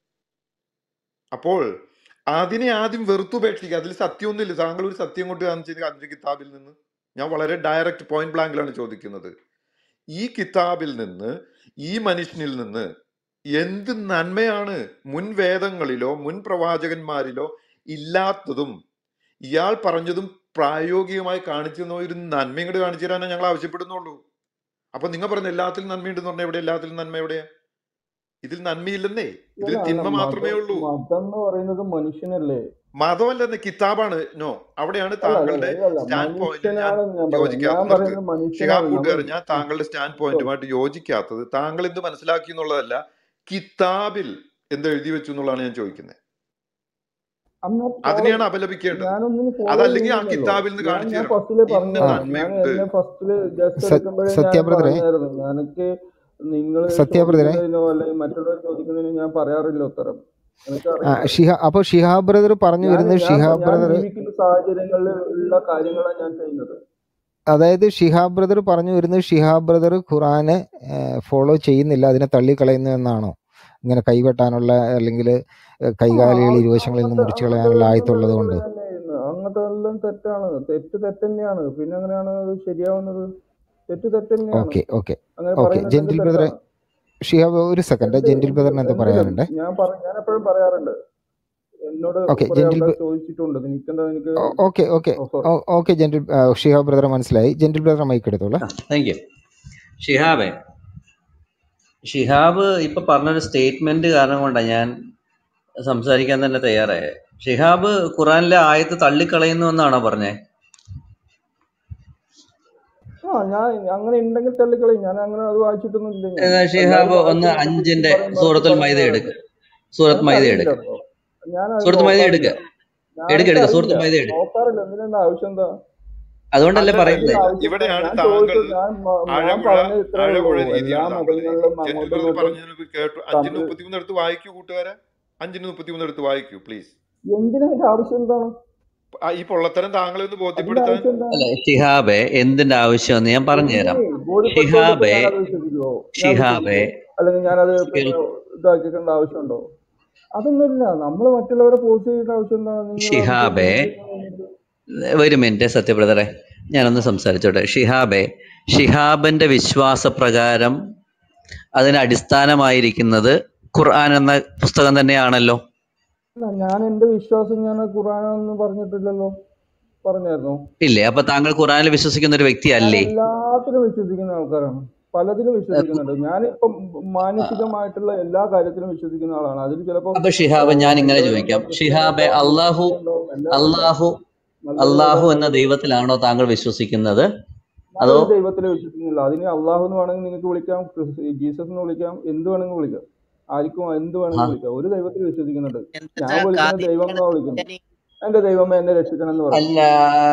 അപ്പോൾ അതിനെ ആദ്യം വെറുത്തുപേക്ഷിക്കുക അതിൽ സത്യമൊന്നുമില്ല താങ്കൾ ഒരു സത്യം കൊണ്ട് കാണിച്ചത് അതിന്റെ കിതാബിൽ നിന്ന് ഞാൻ വളരെ ഡയറക്റ്റ് പോയിന്റ് ബ്ലാങ്കിലാണ് ചോദിക്കുന്നത് ഈ കിതാബിൽ നിന്ന് ഈ മനുഷ്യനിൽ നിന്ന് എന്ത് നന്മയാണ് മുൻ വേദങ്ങളിലോ മുൻ പ്രവാചകന്മാരിലോ ഇല്ലാത്തതും ഇയാൾ പറഞ്ഞതും പ്രായോഗികമായി കാണിച്ചു തന്ന ഒരു നന്മ ഇങ്ങോട്ട് കാണിച്ചു തരാനേ ഞങ്ങൾ ആവശ്യപ്പെടുന്നുള്ളൂ അപ്പൊ നിങ്ങൾ പറഞ്ഞ എല്ലാത്തിലും നന്മയുണ്ടെന്ന് പറഞ്ഞാൽ എവിടെ എല്ലാത്തിലും നന്മ എവിടെയാ ഇതിൽ നന്മയില്ലെന്നേ ഇതിൽ അല്ല അല്ല തിന്മ മാത്രമേ മതം ഉള്ളൂ മതം എന്ന് പറയുന്നത് മനുഷ്യനല്ലേ മതമല്ലെന്ന് കിതാബാണ് നോ അവിടെയാണ് അല്ല അല്ല താങ്കളുടെ അല്ല അല്ല സ്റ്റാൻഡ് പോയിന്റ് ഞാൻ മനുഷ്യനാണ് ഞാൻ പറയുന്നത് യോജിക്കാത്ത ഞാൻ നിർത്ത് പറയുന്നത് മനുഷ്യനാണ് ഷിഹാബ് നമ്മൾ കൂട്ടുകാരൻ ഞാൻ താങ്കളുടെ സ്റ്റാൻഡ് പോയിന്റുമായിട്ട് യോജിക്കാത്തത് താങ്കൾ എന്ത് മനസ്സിലാക്കി എന്നുള്ളതല്ല കിതാബിൽ എന്ത് എഴുതി വെച്ചു എന്നുള്ളതാണ് ഞാൻ ചോദിക്കുന്നത് അന്ന് ഫോളോ അതിനെയാണ് അപലപിക്കേണ്ടത് ഞാനൊന്നിനും ഫോളോ അതല്ലെങ്കിൽ ആ ചെയ്യുന്നില്ലല്ലോ കിതാബിൽ നിന്ന് ഞാൻ കാണിച്ചു ഞാൻ തരണം ഫസ്റ്റില് ഇന്ന പറഞ്ഞതാണ് ഞാൻ നന്മയുണ്ട് എന്നെ ഫസ്റ്റില് ഗസ്റ്റ് സ- എടുക്കുമ്പോഴേ സത്യ ഞാൻ ബ്രദറെ പറഞ്ഞായിരുന്നു എനിക്ക് നിങ്ങൾ സത്യ ബ്രദറെ ചോദിക്കുന്നതിനോ അല്ലെങ്കിൽ മറ്റുള്ളവർ ചോദിക്കുന്നതിനോ ഞാൻ പറയാറില്ല ഉത്തരം ആ, എനിക്കറിയില്ല ഷിഹാ അപ്പോൾ ഷിഹാബ് ബ്രദർ പറഞ്ഞു ഞാൻ വരുന്നത് ഞാൻ ഷിഹാബ് ഞാൻ ബ്രദർ ജീവിക്കുന്ന സാഹചര്യങ്ങളിൽ ഉള്ള കാര്യങ്ങളാണ് ഞാൻ ചെയ്യുന്നത് അതായത് ഷിഹാബ് ബ്രദർ പറഞ്ഞു വരുന്നത് ഷിഹാബ് ബ്രദർ ഖുറാന് ഫോളോ ചെയ്യുന്നില്ല അതിനെ തള്ളിക്കളയുന്നു എന്നാണോ ഇങ്ങനെ കൈവെട്ടാനുള്ള അല്ലെങ്കിൽ ആ കൈകാലുകൾ ആ- ഇരുവശങ്ങളിൽ നിന്ന് അങ്ങനത്തെ മുറിച്ചു അങ്ങനത്തെ കളയാനുള്ള എല്ലാം ആയത്തുള്ളത് കൊണ്ട് തന്നെ ചെയ്യുന്നത് അങ്ങനത്തെ എല്ലാം തെറ്റാണ് തെറ്റ് തെറ്റ് തന്നെയാണ് പിന്നെ എങ്ങനെയാണ് അത് ശരിയാവുന്നത് തെറ്റ് തെറ്റ് തന്നെയാണ് ഓക്കെ ഓക്കെ അങ്ങനെ ഓക്കെ പറയുന്നുണ്ടെങ്കിൽ ജെന്റിൽ ബ്രദറെ തെറ്റാണ് ഷിഹാബ് ഒരു സെക്കൻഡ് എന്ത് ജെന്റിൽ എന്ത് ബ്രദറിന് എന്താ എന്തിലും പറയാനുണ്ട് ഞാൻ പറ ഞാൻ എപ്പോഴും പറയാറുണ്ട് എന്നോട് ഓക്കെ കുറെ ജെന്റിൽ ആൾക്കാർ ചോദിച്ചിട്ടുണ്ട് എനിക്കെന്താ എനിക്ക് okay okay oh sorry okay Gentle ആ, ഷിഹാബ് ബ്രദറെ മനസ്സിലായി ജെന്റിൽ ബ്രദർ മൈക്ക് എടുത്തോളൂ താങ്ക് യു ഷിഹാബെ ഷിഹാബ് ഇപ്പൊ പറഞ്ഞൊരു സ്റ്റേറ്റ്മെന്റ് കാരണം കൊണ്ടാണ് ഞാൻ സംസാരിക്കാൻ തന്നെ തയ്യാറായത് ഷിഹാബ് ഖുറാനിലെ ആയത്ത് തള്ളിക്കളയുന്നു എന്നാണോ പറഞ്ഞേ ആ ഞാൻ അങ്ങനെ ഉണ്ടെങ്കിൽ തള്ളിക്കളയും ഞാൻ അങ്ങനെ അത് വായിച്ചിട്ടൊന്നും ഇല്ല ഞാൻ എന്നാ എല്ലാവരും ഷിഹാബ് ഒന്ന് വായിച്ചതിനെ കുറിച്ച് അഞ്ചിന്റെ പറയുമ്പോൾ സൂറത്തുൽ പറഞ്ഞു മൈദ എടുക്ക് തരാറുണ്ട് സൂറത്ത് മൈദ എനിക്കറിയില്ല എടുക്ക് ബ്രോ ഞാനത് സൂറത്ത് മൈദ നോക്കാറില്ല എടുക്ക് എടുക്ക് എടുക്ക് സൂറത്ത് ഞാനെനിക്കറിയില്ല മൈദ എടുക്ക് നോക്കാറില്ല എന്തിനാ ആവശ്യം എന്താ അതുകൊണ്ടല്ലേ അല്ലല്ല പറയുന്നത് എന്തിനാ ആവശ്യം എന്താ ഇവിടെയാണ് ഞാൻ താങ്കൾ ചോദിച്ചത് ഞാൻ മ- ഞാൻ അഴകുഴ പറഞ്ഞത് ഇത്രേ ഉള്ളൂ അഴകുഴ എല്ലാ രീതിയാണ് താങ്കളുടെ രീതി മതങ്ങളിലും ജെന്റിൽ അങ്ങോട്ടും ബ്രദർ ഇങ്ങോട്ടും പറഞ്ഞത് കേട്ടു അഞ്ചിന് തമ്മിൽ മുപ്പത്തിമൂന്ന് എടുത്ത് വായിക്കൂ കൂട്ടുകാരെ അഞ്ചിന് മുപ്പത്തിമൂന്ന് എടുത്ത് വായിക്കൂ പ്ലീസ് എന്തിനാ അതിന്റെ ആവശ്യം എന്താണ് ആ, ഈ പൊള്ളത്തരം താങ്കളെ ഒന്ന് അതിന്റെ ബോധ്യപ്പെടുത്താൻ ആവശ്യം എന്താണ് അല്ല ഷിഹാബെ എന്തിന്റെ ആവശ്യമെന്ന് ഞാൻ പറഞ്ഞുതരാം എന്തിന് ബോധ്യപ്പെടുത്തോണ്ട് ഇപ്പൊ ഷിഹാബെ ഞാനത് വിശ്വസിക്കുവോ ഞാൻ ഷിഹാബെ വിശ്വസിക്കുവോ അല്ലെങ്കിൽ ഞാനത് പിന്നെ കേൾ- ഇതാക്കിക്കേണ്ട ആവശ്യമുണ്ടോ അതൊന്നുമില്ല നമ്മൾ മറ്റുള്ളവരെ പോസ്റ്റ് ചെയ്യേണ്ട ആവശ്യം എന്താണ് നിങ്ങൾ നമുക്ക് ഷിഹാബെ ബോധ്യപ്പെടുന്നത് ഒരു മിനിറ്റ് സത്യബ്രദറെ ഞാനൊന്ന് സംസാരിച്ചോട്ടെ ഷിഹാബെ ഷിഹാബിന്റെ വിശ്വാസപ്രകാരം അതിന് അടിസ്ഥാനമായിരിക്കുന്നത് ഖുർആൻ എന്ന പുസ്തകം തന്നെയാണല്ലോ അല്ല ഞാൻ എന്റെ വിശ്വാസം ഞാൻ ഖുറാനെന്ന് പറഞ്ഞിട്ടില്ലല്ലോ പറഞ്ഞായിരുന്നു ഇല്ലേ അപ്പൊ താങ്കൾ ഖുർആനിൽ വിശ്വസിക്കുന്ന ഒരു ഞാൻ വ്യക്തിയല്ലേ എല്ലാത്തിലും വിശ്വസിക്കുന്ന ആൾക്കാരാണ് പലതിലും വിശ്വസിക്കുന്നുണ്ട് ഞാനിപ്പം മാനസികമായിട്ടുള്ള എല്ലാ കാര്യത്തിലും വിശ്വസിക്കുന്ന ആളാണ് അതിൽ ചിലപ്പോ അപ്പൊ ഷിഹാബ് ഞാൻ ഇങ്ങനെ നല്ലത് ചോദിക്കാം ഉണ്ടാവും ഷിഹാബെ വൃത്തിയുണ്ടാവും അള്ളാഹു ഉണ്ടാവും എല്ലാം ഉണ്ടാവും അള്ളാഹു നല്ലത് അള്ളാഹു ഉണ്ടാവും എന്ന നല്ലത് ദൈവത്തിലാണോ താങ്കൾ വിശ്വസിക്കുന്നത് ഞാൻ അതോ ഒരു ദൈവത്തിലെ വിശ്വസിക്കുന്നില്ല അതിന് അള്ളാഹു എന്ന് വേണമെങ്കിൽ നിങ്ങൾക്ക് വിളിക്കാം ക്രിസ്- ജീസസ് എന്ന് വിളിക്കാം എന്ത് വേണമെങ്കിൽ വിളിക്കാം ആർക്കും എന്ത് ആ, വേണമെങ്കിൽ വിളിക്കാം ഒരു ദൈവത്തിൽ വിശ്വസിക്കുന്നുണ്ട് ഞാൻ എന്താ വിളിക്കുന്ന ദൈവം എന്നാ വിളിക്കുന്നത് കാദിയാനി എന്റെ ദൈവമേ എന്നെ രക്ഷിക്കണം എന്ന് പറയും അല്ല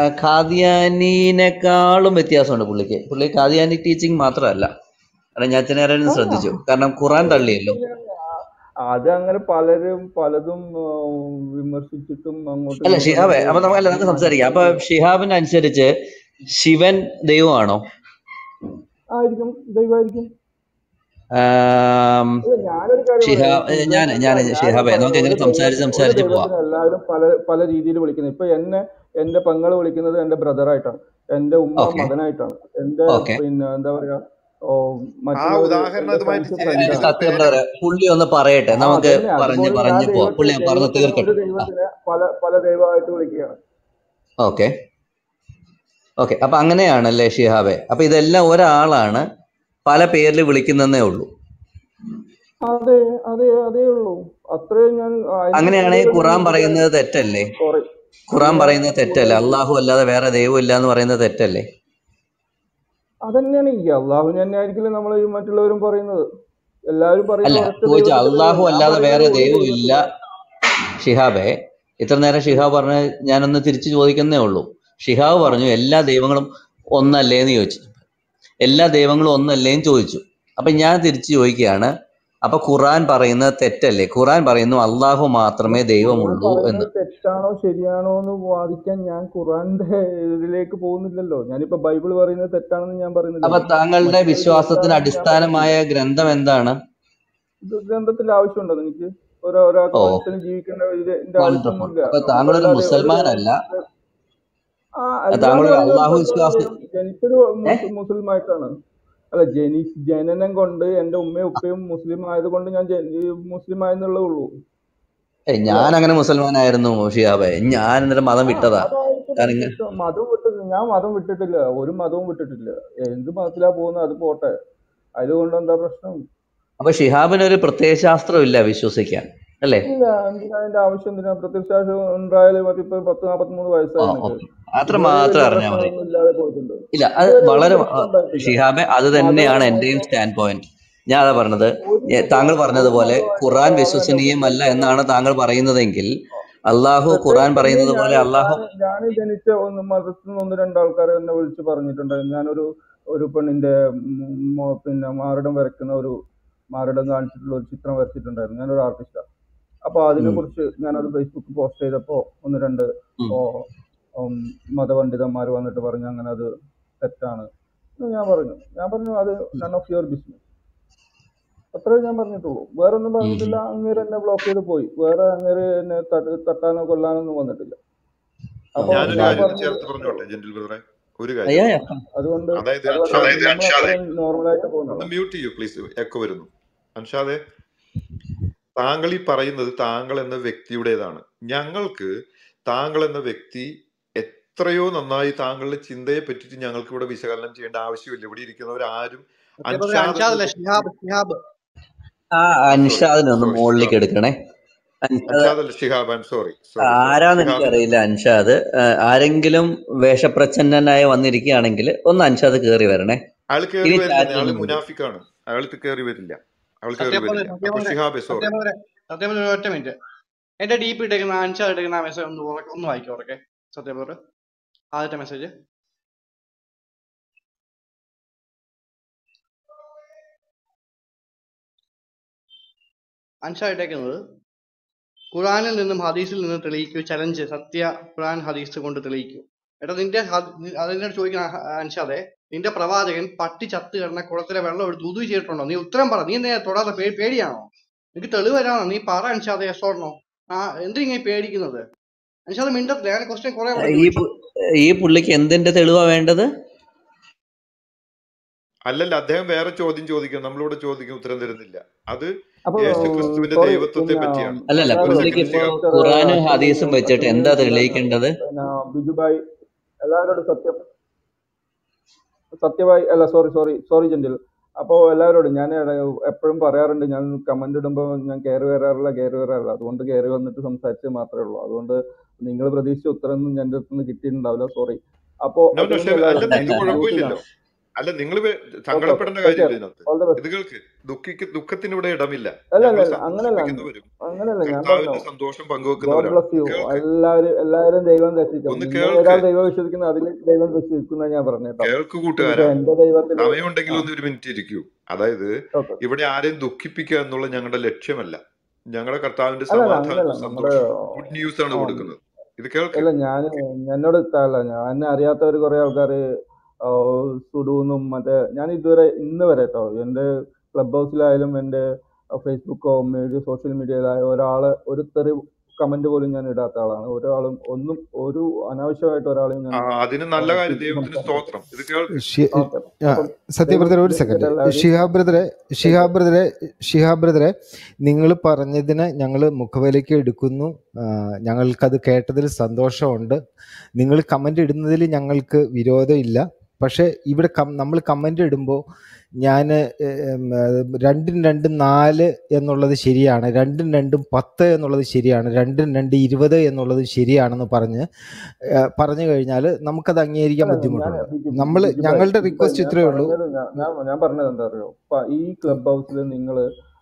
ഖാദിയാനിനെക്കാളും വ്യത്യാസമുണ്ട് പുള്ളിക്ക് പുള്ളി ഖാദിയാനി ടീച്ചിങ് മാത്രമല്ല കാരണം ഞാൻ ഇത്തിരി നേരം ആ ശ്രദ്ധിച്ചു കാരണം ഖുറാൻ തള്ളിയല്ലോ അത് അങ്ങനെ പലരും പലതും ആ, വിമർശിച്ചിട്ടും അങ്ങോട്ടും അല്ല ഇങ്ങോട്ടും ഷിഹാബെ അപ്പൊ ഒക്കെ നമുക്ക് അല്ല നമുക്ക് സംസാരിക്കാം അപ്പൊ ഷിഹാബിന് അനുസരിച്ച് ശിവൻ ദൈവമാണോ ആയിരിക്കും ദൈവമായിരിക്കും ആം, അല്ല ഞാനൊരു കാര്യം ഷിഹാ പറയാം ഇപ്പൊ ഞാൻ ഇവരല്ല ഞാൻ ഞാനും ഷിഹാബെ പറഞ്ഞ നമുക്ക് ഒരു എങ്ങനെ സംസാരിച്ച് ദൈവത്തിന് ഒരു സംസാരിച്ച് പോവാം ദൈവത്തിന് എല്ലാവരും പല പല രീതിയിൽ വിളിക്കുന്നത് ഇപ്പൊ എന്നെ എന്റെ പെങ്ങള് വിളിക്കുന്നത് എന്റെ ബ്രദറായിട്ടാണ് എന്റെ ഉമ്മ ഓക്കെ മകനായിട്ടാണ് എന്റെ ഓക്കെ പിന്നെ എന്താ പറയാ ഓ ആ മറ്റുള്ളവര് ഉദാഹരണം എന്റെ അതുമായിട്ട് ഫ്രണ്ട്സ് ചേരുന്ന ഫ്രണ്ടാണ് സത്യം പേര് ബ്രദറെ പുള്ളി ഒന്ന് പറയട്ടെ ആ നമുക്ക് അതന്നെ പറഞ്ഞു അതുപോലെ ഞാൻ പറഞ്ഞു പോവാം ദൈവത്തെ പുള്ളി പറഞ്ഞു ദൈവത്തിനെ തീർക്കട്ടെ ഒരു ആ ദൈവത്തിനെ പല പല ദൈവമായിട്ട് വിളിക്കുകയാണ് ഓക്കെ ഓക്കെ അപ്പൊ അങ്ങനെയാണല്ലേ ഷിഹാബെ അപ്പൊ ഇതെല്ലാം ഒരാളാണ് പല പേരിൽ വിളിക്കുന്നതേ ഉള്ളൂ അതെ അതെ അതേ ഉള്ളൂ അത്രയും ഞാൻ അതിന് അങ്ങനെയാണെങ്കിൽ കൂടുതൽ ഖുറാൻ ഞാൻ പറയുന്നത് തെറ്റല്ലേ സോറി ഖുറാൻ അങ്ങനെ പറയുന്നത് തെറ്റല്ലേ കൂടുതൽ അള്ളാഹു അല്ലാതെ വേറെ ദൈവം ഇല്ല എന്ന് പറയുന്നത് തെറ്റല്ലേ അതന്നെയാണ് ഈ അള്ളാഹുവിനെ തന്നെ ആയിരിക്കില്ല നമ്മൾ ഈ മറ്റുള്ളവരും പറയുന്നത് എല്ലാവരും പറയുന്ന അല്ല ഒരൊറ്റ ചോദിച്ചു ദൈവത്തിന്റെ അള്ളാഹു പേരാണ് ഞാൻ അല്ലാതെ പറയുന്നത് വേറെ ഒരു ദൈവം ഇല്ല ദൈവത്തിന്റെ ഷിഹാബെ ഇത്ര നേരം ഷിഹാബ് പറഞ്ഞ ഞാനൊന്ന് തിരിച്ചു ചോദിക്കുന്നേ ഉള്ളൂ ഷിഹാബ് ആ പറഞ്ഞു എല്ലാ ദൈവങ്ങളും ഒന്നല്ലേ എന്ന് ചോദിച്ചു എല്ലാ ദൈവങ്ങളും ഒന്നല്ലേ എന്ന് ചോദിച്ചു അപ്പൊ ഞാൻ തിരിച്ചു ചോദിക്കുകയാണ് അപ്പൊ ഖുറാൻ പറയുന്നത് തെറ്റല്ലേ ഖുറാൻ പറയുന്നു അള്ളാഹു അല്ല മാത്രമേ ഖുർആൻ ദൈവമുള്ളൂ എന്ന് പറയുന്നത് തെറ്റാണോ ശരിയാണോ എന്ന് വാദിക്കാൻ ഞാൻ ഖുറാന്റെ ഇതിലേക്ക് പോകുന്നില്ലല്ലോ ഞാനിപ്പോ ബൈബിൾ പറയുന്നത് തെറ്റാണെന്ന് ഞാൻ അപ്പൊ പറയുന്നില്ലല്ലോ താങ്കളുടെ മറ്റുള്ളവർ വിശ്വാസത്തിന് തെറ്റാണെന്ന് ഞാൻ അടിസ്ഥാനമായ പറയുന്നില്ല ഗ്രന്ഥം എന്താണ് ഇത് ഗ്രന്ഥത്തിന്റെ ആവശ്യമുണ്ടോ എനിക്ക് ഓരോ ഒരാൾക്ക് ഓ മനുഷ്യന് ജീവിക്കേണ്ട ഇതിന്റെ വണ്ടർഫുൾ ആവശ്യമൊന്നുമില്ല അപ്പൊ താങ്കളൊരു നമ്മളല്ലാതെ ഒരു മുസൽമാനല്ല ആ താങ്കൾ അല്ലാന്ന് ഒരു പറഞ്ഞാൽ അള്ളാഹു ഇപ്പൊ എന്താ വിശ്വാസി പറയാ ജനിച്ചൊരു ഏ മുസ് മുസ്ലിമായിട്ടാണ് അല്ല ജനി ജനനം കൊണ്ട് എന്റെ ഉമ്മയും ഉപ്പയും മുസ്ലിം ആയതുകൊണ്ട് ഞാൻ ജനി- മുസ്ലിം ആയെന്നുള്ളേ ഉള്ളൂ ഏയ് അല്ലേ ഞാൻ അങ്ങനെ മുസൽമാനായിരുന്നു ഷിയാബെ ഞാൻ എന്നിട്ട് മതം ആ വിട്ടതാ അതായിരിക്കും കാരണം എനിക്ക് ഇങ്ങ- ഇഷ്ടം മതം വിട്ടിട്ട് ഞാൻ മതം വിട്ടിട്ടില്ല ഒരു മതവും വിട്ടിട്ടില്ല എന്ത് മതത്തിലാ പോകുന്നത് അത് പോട്ടെ അതുകൊണ്ട് എന്താ പ്രശ്നം അപ്പൊ ഷിഹാബിന് ഒരു പ്രത്യയശാസ്ത്രം ഇല്ല വിശ്വസിക്കാൻ അല്ലേ ഇല്ല എന്തിനാ അതിന്റെ ആവശ്യം എന്തിനാ പ്രത്യക്ഷാശം ഉണ്ടായാലും മറ്റിപ്പോ പത്ത് നാപ്പത്തിമൂന്ന് ആ വയസ്സായി എനിക്ക് ഓക്കെ അത്ര ഇതുവരെ മാത്രം വലിയ അറിഞ്ഞാൽ മതി പ്രശ്നങ്ങളൊന്നും ഇല്ലാതെ പോയിട്ടുണ്ട് ഇല്ല അത് ഇതുവരെ വളരെ ഒരു പ്രശ്നം ഉണ്ടായിട്ടില്ല ഷിഹാബെ അത് തന്നെയാണ് എന്റെയും മതമായിട്ടോ സ്റ്റാൻഡ് പോയിന്റ് ഞാൻ അതാ പറഞ്ഞത് ഒരു ഞ- താങ്കൾ ഒരു പറഞ്ഞതുപോലെ മതമായിട്ടോ ഖുറാൻ ആരും എന്നെ വിശ്വസനീയമല്ല ഉപദ്രവിക്കാനോ എന്നാണ് താങ്കൾ പറയുന്നതെങ്കിൽ അള്ളാഹു പ്രത്യേകിച്ച് ഖുറാൻ ഇനി പറയുന്നത് ഞാൻ പോലെ അള്ളാഹു ഞാൻ ഞാൻ ജനിച്ച ഒന്ന് മതത്തിൽ നിന്ന് ഒന്ന് രണ്ടാൾക്കാർ എന്നെ വിളിച്ച് പറഞ്ഞിട്ടുണ്ടായിരുന്നു ഞാനൊരു ഒരു പെണ്ണിന്റെ ഉം മോ- പിന്നെ മാറിടം വരയ്ക്കുന്ന ഒരു മാറിടം കാണിച്ചിട്ടുള്ള ഒരു ചിത്രം വരച്ചിട്ടുണ്ടായിരുന്നു ഞാനൊരു ആർട്ടിസ്റ്റാണ് അപ്പൊ അതിനെ ഉം, കുറിച്ച് ഞാനത് ഫേസ്ബുക്കിൽ പോസ്റ്റ് ചെയ്തപ്പോ ഒന്ന് രണ്ട് ഉം. ഓ, ഉം, മതപണ്ഡിതന്മാർ വന്നിട്ട് പറഞ്ഞു അങ്ങനെ അത് തെറ്റാണ് എന്ന് ഞാൻ പറഞ്ഞു ഞാൻ പറഞ്ഞു അത് നൺ ഓഫ് യുവർ ബിസിനസ് അത്രേ ഞാൻ പറഞ്ഞിട്ടുള്ളൂ വേറെ ഒന്നും ഉം, പറഞ്ഞിട്ടില്ല ഉം. അങ്ങേര് എന്നെ ബ്ലോക്ക് ചെയ്ത് പോയി വേറെ അങ്ങേര് എന്നെ തട്ട് തട്ടാനോ കൊല്ലാനോ ഒന്നും വന്നിട്ടില്ല അപ്പൊ ഞാനൊരു ഞാൻ കാര്യം ഒന്ന് പറഞ്ഞത് ചേർത്ത് പറഞ്ഞോട്ടെ ജെന്റിൽ ബ്രദറെ ഒരു കാര്യം അയ്യാ യാ. അതുകൊണ്ട് അതായത് അതുകൊണ്ട് അൻഷാദെ നമ്മൾ അത്രയും നോർമലായിട്ട് ഒന്ന് പോകുന്നതാണ് മ്യൂട്ട് ചെയ്യൂ പ്ലീസ് എക്കോ വരുന്നു അൻഷാദെ താങ്കൾ ഈ പറയുന്നത് താങ്കൾ എന്ന വ്യക്തിയുടേതാണ് ഞങ്ങൾക്ക് താങ്കൾ എന്ന വ്യക്തി എത്രയോ നന്നായി താങ്കളുടെ ചിന്തയെ പറ്റിയിട്ട് ഞങ്ങൾക്ക് ഇവിടെ വിശകലനം ചെയ്യേണ്ട ആവശ്യമില്ല ഇവിടെ ഇരിക്കുന്നവരാരും സത്യപ്രദർ അൻഷാദ് എന്ന അൻഷാദല്ല വ്യക്തി ഷിഹാബ് ഷിഹാബ് ആ ആ സോറി അൻഷാദിനെ ഒന്ന് സോറി മുകളിലേക്ക് ഷിഹാബ് എടുക്കണേ അൻഷാദ് അൻഷാദ് അല്ല Shihab I sorry sorry sorry ആരാന്ന് ഷിഹാബിന് എനിക്കറിയില്ല അൻഷാദ് ആ, ആരെങ്കിലും വേഷപ്രച്ഛന്നനായി വന്നിരിക്കുകയാണെങ്കിൽ ഒന്ന് അൻഷാദ് കയറി വരണേ അയാൾ കയറി ഇനി വരില്ല അയാൾ ചാറ്റിലൊന്നും മുനാഫിക്കാണ് അയാൾക്ക് കയറി വരില്ല അയാൾ കയറി സത്യപ്രദർ വരില്ല അപ്പൊ സത്യപ്രദർ ഷിഹാബെ സോറി സത്യപ്രദർ സത്യപ്രദർ ഒറ്റ മിനിറ്റ് എന്റെ ഡി പി ഇട്ടേക്കുന്ന അൻഷാദ് ഇട്ടേക്കുന്ന ആ മെസ്സേജ് ഒന്ന് ഉറ- ഒന്ന് വായിക്കോ ഉറക്കെ സത്യപ്രദർ ആദ്യത്തെ മെസ്സേജ് അൻഷാദ് ഇട്ടേക്കുന്നത് ഖുറാനിൽ നിന്നും ഹദീസിൽ നിന്നും തെളിയിക്കൂ ചലഞ്ച് സത്യ ഖുറാൻ ഹദീസ് കൊണ്ട് തെളിയിക്കൂ എടാ നിന്റെ ഹദ്- നി- അതിനോട് ചോദിക്കുന്ന അനുഷാദെ നിന്റെ പ്രവാചകൻ പട്ടി ചത്ത് കിടന്ന കുളത്തിലെ വെള്ളം എടുത്ത് ഉതു ചെയ്തിട്ടുണ്ടോ നീ ഉത്തരം പറ നീ എന്നെ തൊടാതെ പേ- പേടിയാണോ നിനക്ക് തെളിവ് തരാണോ നീ പറ അനുഷാദെ യസോടണോ ആ എന്തിനാ ഈ പേടിക്കുന്നത് അനുഷാദ് മിണ്ടത്തില്ല ഞാൻ ക്വസ്റ്റ്യൻ കുറെ വട്ടം ഈ ചോദിച്ചു പു- ഈ പുള്ളിക്ക് എന്തിന്റെ തെളിവാ വേണ്ടത് അല്ലല്ല അദ്ദേഹം വേറെ ചോദ്യം ചോദിക്കും നമ്മളിവിടെ ചോദിക്കും ഉത്തരം തരുന്നില്ല അത് അപ്പൊ യേശു ക്രിസ്തുവിന്റെ സോറി ദൈവത്വത്തെ പിന്നെ പറ്റിയാണ് അല്ലല്ല എല്ലാവരും ഒരു പുള്ളിക്ക് സെക്കൻഡ് ഇപ്പോ ശിഹാബ് ഖുറാനും അശ്വിനി ഹദീസും വെച്ചിട്ട് അശ്വിനി എന്താ എല്ലാവരും തെളിയിക്കേണ്ടത് പിന്നെ ബിജുബായി എല്ലാവരോടും സത്യം സത്യമായി അല്ല സോറി സോറി സോറി ജെന്റിൽ അപ്പോൾ എല്ലാവരോടും ഞാൻ എപ്പോഴും പറയാറുണ്ട് ഞാൻ കമന്റ് ഇടുമ്പോൾ ഞാൻ കയറി വരാറില്ല കയറി വരാറില്ല അതുകൊണ്ട് കയറി വന്നിട്ട് സംസാരിച്ചത് മാത്രമേ ഉള്ളൂ അതുകൊണ്ട് നിങ്ങൾ പ്രതീക്ഷിച്ച ഉത്തരമൊന്നും എൻ്റെ അടുത്ത് നിന്ന് കിട്ടിയിട്ടുണ്ടാവില്ല സോറി അപ്പോൾ നോ നോ അതുകൊണ്ട് ഷെബ എല്ലാവരും അല്ലെന്ന് ഇത് ഞാൻ കുഴപ്പമില്ലല്ലോ മ്യൂട്ടിലാണ് അല്ല നിങ്ങൾ ഓക്കെ സങ്കടപ്പെടേണ്ട ടേക്ക് കെയർ കാര്യമില്ല ഇതിനകത്ത് ഓൾ ദ ബെസ്റ്റ് ഇത് കേൾക്ക് ദുഃഖിക്ക് ദുഃഖത്തിന് ഇവിടെ ഇടമില്ല അല്ല അല്ല ഞങ്ങൾ അല്ല അങ്ങനല്ല സന്തോഷിപ്പിക്കുന്നവരും അങ്ങനല്ല ഞാൻ കർത്താവിന്റെ പറഞ്ഞു സന്തോഷം ഗോഡ് പങ്കുവെക്കുന്നവരാണ് ബ്ലസ് യു കേൾക്ക് എല്ലാവരും എല്ലാവരും ദൈവം രക്ഷിക്കും ഒന്ന് നിങ്ങൾ കേൾക്ക് ഒരാൾ ദൈവം വിശ്വസിക്കുന്ന അതിൽ ദൈവം വിശ്വസിക്കുന്ന ഞാൻ പറഞ്ഞു കേട്ടോ കേൾക്ക് പക്ഷെ കൂട്ടുകാരാ എന്റെ ദൈവത്തില് സമയമുണ്ടെങ്കിൽ ആ ഒന്ന് ഒരു മിനിറ്റ് ഇരിക്കൂ അതായത് ഓക്കെ ഇവിടെ ആരെയും ദുഃഖിപ്പിക്കുക എന്നുള്ള ഞങ്ങളുടെ ലക്ഷ്യമല്ല ഞങ്ങളുടെ കർത്താവിന്റെ അല്ലല്ല സമാധാനവും അങ്ങനല്ല നമ്മുടെ സന്തോഷവും ഗുഡ് ന്യൂസ് ആണ് ആ കൊടുക്കുന്നത് ഇത് കേൾക്ക് അല്ല ഞാൻ എന്നോട് ഇഷ്ടമല്ല ഞാൻ അറിയാത്തവർ കുറെ ആൾക്കാർ സുഡൂന്നും മറ്റേ ഞാൻ ഇതുവരെ ഇന്ന് വരെ കേട്ടോ എൻ്റെ ക്ലബ് ഹൗസിലായാലും എൻ്റെ ഫേസ്ബുക്കോ മീഡിയ സോഷ്യൽ മീഡിയയിലായ ഒരാളെ ഒരു തെറി കമന്റ് പോലും ഞാൻ ഇടാത്ത ആളാണ് ഒരാളും ഒന്നും ഒരു അനാവശ്യമായിട്ട് ഒരാളെയും ആ, ഞാൻ അതിന് നല്ല ആ, കാര്യം തിരിച്ച് ദൈവത്തിന് സംസാരിക്കില്ല സ്തോത്രം ഇത് കേൾക്ക് ഷി- ഓക്കെ ആ, അപ്പം സത്യ ദൈവം ബ്രദറെ ഒരു ബ്ലസ് സെക്കൻഡ് ചെയ്യട്ടെ എല്ലാവരും ഷിഹാബ് ബ്രദറെ ടേക്ക് ഷിഹാബ് കെയർ ബ്രദറെ ഷിഹാബ് ബ്രദറെ നിങ്ങൾ പറഞ്ഞതിന് ഞങ്ങൾ മുഖവിലയ്ക്ക് എടുക്കുന്നു ആ, ഞങ്ങൾക്കത് കേട്ടതിൽ സന്തോഷമുണ്ട് നിങ്ങൾ കമൻ്റ് ഇടുന്നതിൽ ഞങ്ങൾക്ക് വിരോധമില്ല പക്ഷേ ഇവിടെ നമ്മൾ കമൻ്റ് ഇടുമ്പോൾ ഞാൻ രണ്ടും രണ്ടും നാല് എന്നുള്ളത് ശരിയാണ് രണ്ടും രണ്ടും പത്ത് എന്നുള്ളത് ശരിയാണ് രണ്ടും രണ്ട് ഇരുപത് എന്നുള്ളത് ശരിയാണെന്ന് പറഞ്ഞ് ആ, പറഞ്ഞു കഴിഞ്ഞാൽ നമുക്കത് അംഗീകരിക്കാൻ അല്ല ഞാൻ ബുദ്ധിമുട്ടുണ്ട് ബിജു നമ്മൾ ബിജുബായ് ഞങ്ങളുടെ ബിജുബായ് റിക്വസ്റ്റ് ഞാൻ ഇത്രയേ ഉള്ളൂ പറഞ്ഞത് ഞാൻ ഞാൻ ഞാൻ പറഞ്ഞത് എന്താ അറിയോ ഇപ്പൊ ഈ ക്ലബ് ഹൗസിൽ നിങ്ങൾ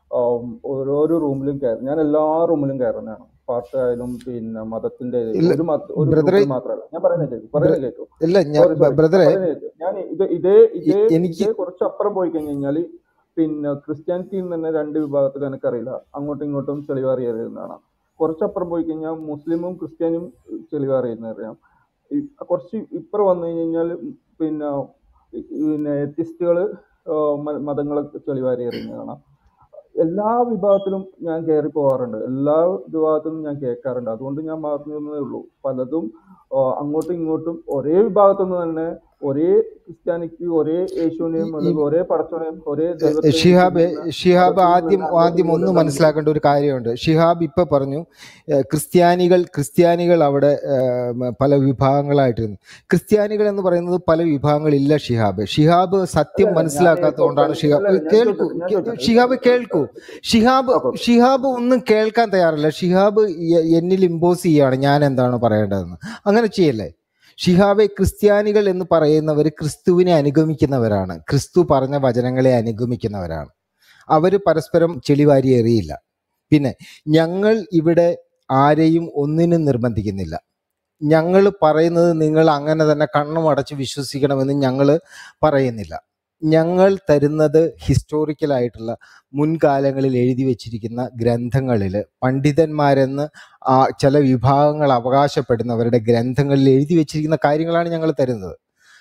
ഓരോരോ റൂമിലും കയറും ഞാൻ എല്ലാ റൂമിലും കയറുന്നതാണ് പാർട്ടി ആയാലും പിന്നെ മതത്തിന്റെ ഇല്ല ഒരു മത ഒരു ബ്രദറെ ഗ്രൂപ്പിൽ മാത്രമല്ല ഞാൻ പറയുന്നത് കേൾക്കും പറയുന്നത് കേൾക്കും ഇല്ല ഞാൻ സോറി സോറി ഞാൻ ബ്രദറെ പറയുന്നത് കേൾക്കും ഞാൻ ഇത് ഇതേ ഇ- ഇതേ എനിക്ക് ഇതേ കുറച്ച് അപ്പുറം പോയി കഴിഞ്ഞ് കഴിഞ്ഞാല് പിന്നെ ക്രിസ്ത്യാനിറ്റിയിൽ തന്നെ രണ്ട് വിഭാഗത്തിൽ എനിക്കറിയില്ല അങ്ങോട്ടും ഇങ്ങോട്ടും ചെളിവാറി എറിയുന്നതാണ് കുറച്ചപ്പുറം പോയി കഴിഞ്ഞാൽ മുസ്ലിമും ക്രിസ്ത്യാനിയും ചെളിവാറിയുന്ന അറിയാം ഈ കുറച്ച് ഇപ്പുറം വന്നു കഴിഞ്ഞ് കഴിഞ്ഞാൽ പിന്നെ ഈ- പിന്നെ എത്തിസ്റ്റുകൾ മതങ്ങളെ ചെളിവാരി എറിയുന്നത് കാണാം എല്ലാ വിഭാഗത്തിലും ഞാൻ കയറി പോകാറുണ്ട് എല്ലാ വിഭാഗത്തിലും ഞാൻ കേൾക്കാറുണ്ട് അതുകൊണ്ട് ഞാൻ പറഞ്ഞതേ ഉള്ളൂ പലതും ആ, അങ്ങോട്ടും ഇങ്ങോട്ടും ഒരേ വിഭാഗത്തു നിന്ന് തന്നെ ഒരേ ക്രിസ്ത്യാനിക്ക് ഒരേ യേശുവിനെയും ഈ- ഈ അല്ലെങ്കിൽ ഒരേ പടച്ചവനെയും ഒരേ ദൈവത്തെയും ഷിഹാബ് വിശ്വസിക്കുന്ന ഷിഹാബ് മതത്തിൽ ആദ്യം നിന്ന് അങ്ങോട്ടും ആദ്യം ഒന്ന് ഇങ്ങോട്ടും തമ്മിൽ മനസ്സിലാക്കേണ്ട ഒരു കാര്യമുണ്ട് ഷിഹാബ് ഇപ്പൊ പറഞ്ഞു ഏഹ്, ക്രിസ്ത്യാനികൾ ക്രിസ്ത്യാനികൾ അവിടെ ഏഹ്, മ- പല വിഭാഗങ്ങളായിട്ടിരുന്നു ക്രിസ്ത്യാനികൾ എന്ന് പറയുന്നത് പല വിഭാഗങ്ങളില്ല ഷിഹാബ് ഷിഹാബ് സത്യം അല്ലല്ല ഞാൻ മനസ്സിലാക്കാത്തതുകൊണ്ടാണ് അല്ല ഷിഹാബ് അല്ല ഞാൻ കേൾക്കൂ ചോദിച്ചോട്ടെ ഞാൻ കേ- ചോദിച്ചോട്ടെ ഷിഹാബ് കേൾക്കൂ ഷിഹാബ് ഓക്കെ ഷിഹാബ് ഒന്നും കേൾക്കാൻ തയ്യാറല്ല ഷിഹാബ് എ- എന്നിൽ ഇമ്പോസ് ചെയ്യാണ് ഞാൻ എന്താണ് പറയേണ്ടതെന്ന് അങ്ങനെ ചെയ്യല്ലേ ഷിഹാബെ ക്രിസ്ത്യാനികൾ എന്ന് പറയുന്നവർ ക്രിസ്തുവിനെ അനുഗമിക്കുന്നവരാണ് ക്രിസ്തു പറഞ്ഞ വചനങ്ങളെ അനുഗമിക്കുന്നവരാണ് അവർ പരസ്പരം ചെളിവാരി എറിയില്ല പിന്നെ ഞങ്ങൾ ഇവിടെ ആരെയും ഒന്നിനും നിർബന്ധിക്കുന്നില്ല ഞങ്ങൾ പറയുന്നത് നിങ്ങൾ അങ്ങനെ തന്നെ കണ്ണും അടച്ച് വിശ്വസിക്കണമെന്ന് ഞങ്ങൾ പറയുന്നില്ല ഞങ്ങൾ തരുന്നത് ഹിസ്റ്റോറിക്കലായിട്ടുള്ള മുൻകാലങ്ങളിൽ എഴുതി വച്ചിരിക്കുന്ന ഗ്രന്ഥങ്ങളിൽ പണ്ഡിതന്മാരെന്ന് ആ ചില വിഭാഗങ്ങൾ അവകാശപ്പെടുന്നവരുടെ ഗ്രന്ഥങ്ങളിൽ എഴുതി വച്ചിരിക്കുന്ന കാര്യങ്ങളാണ് ഞങ്ങൾ തരുന്നത്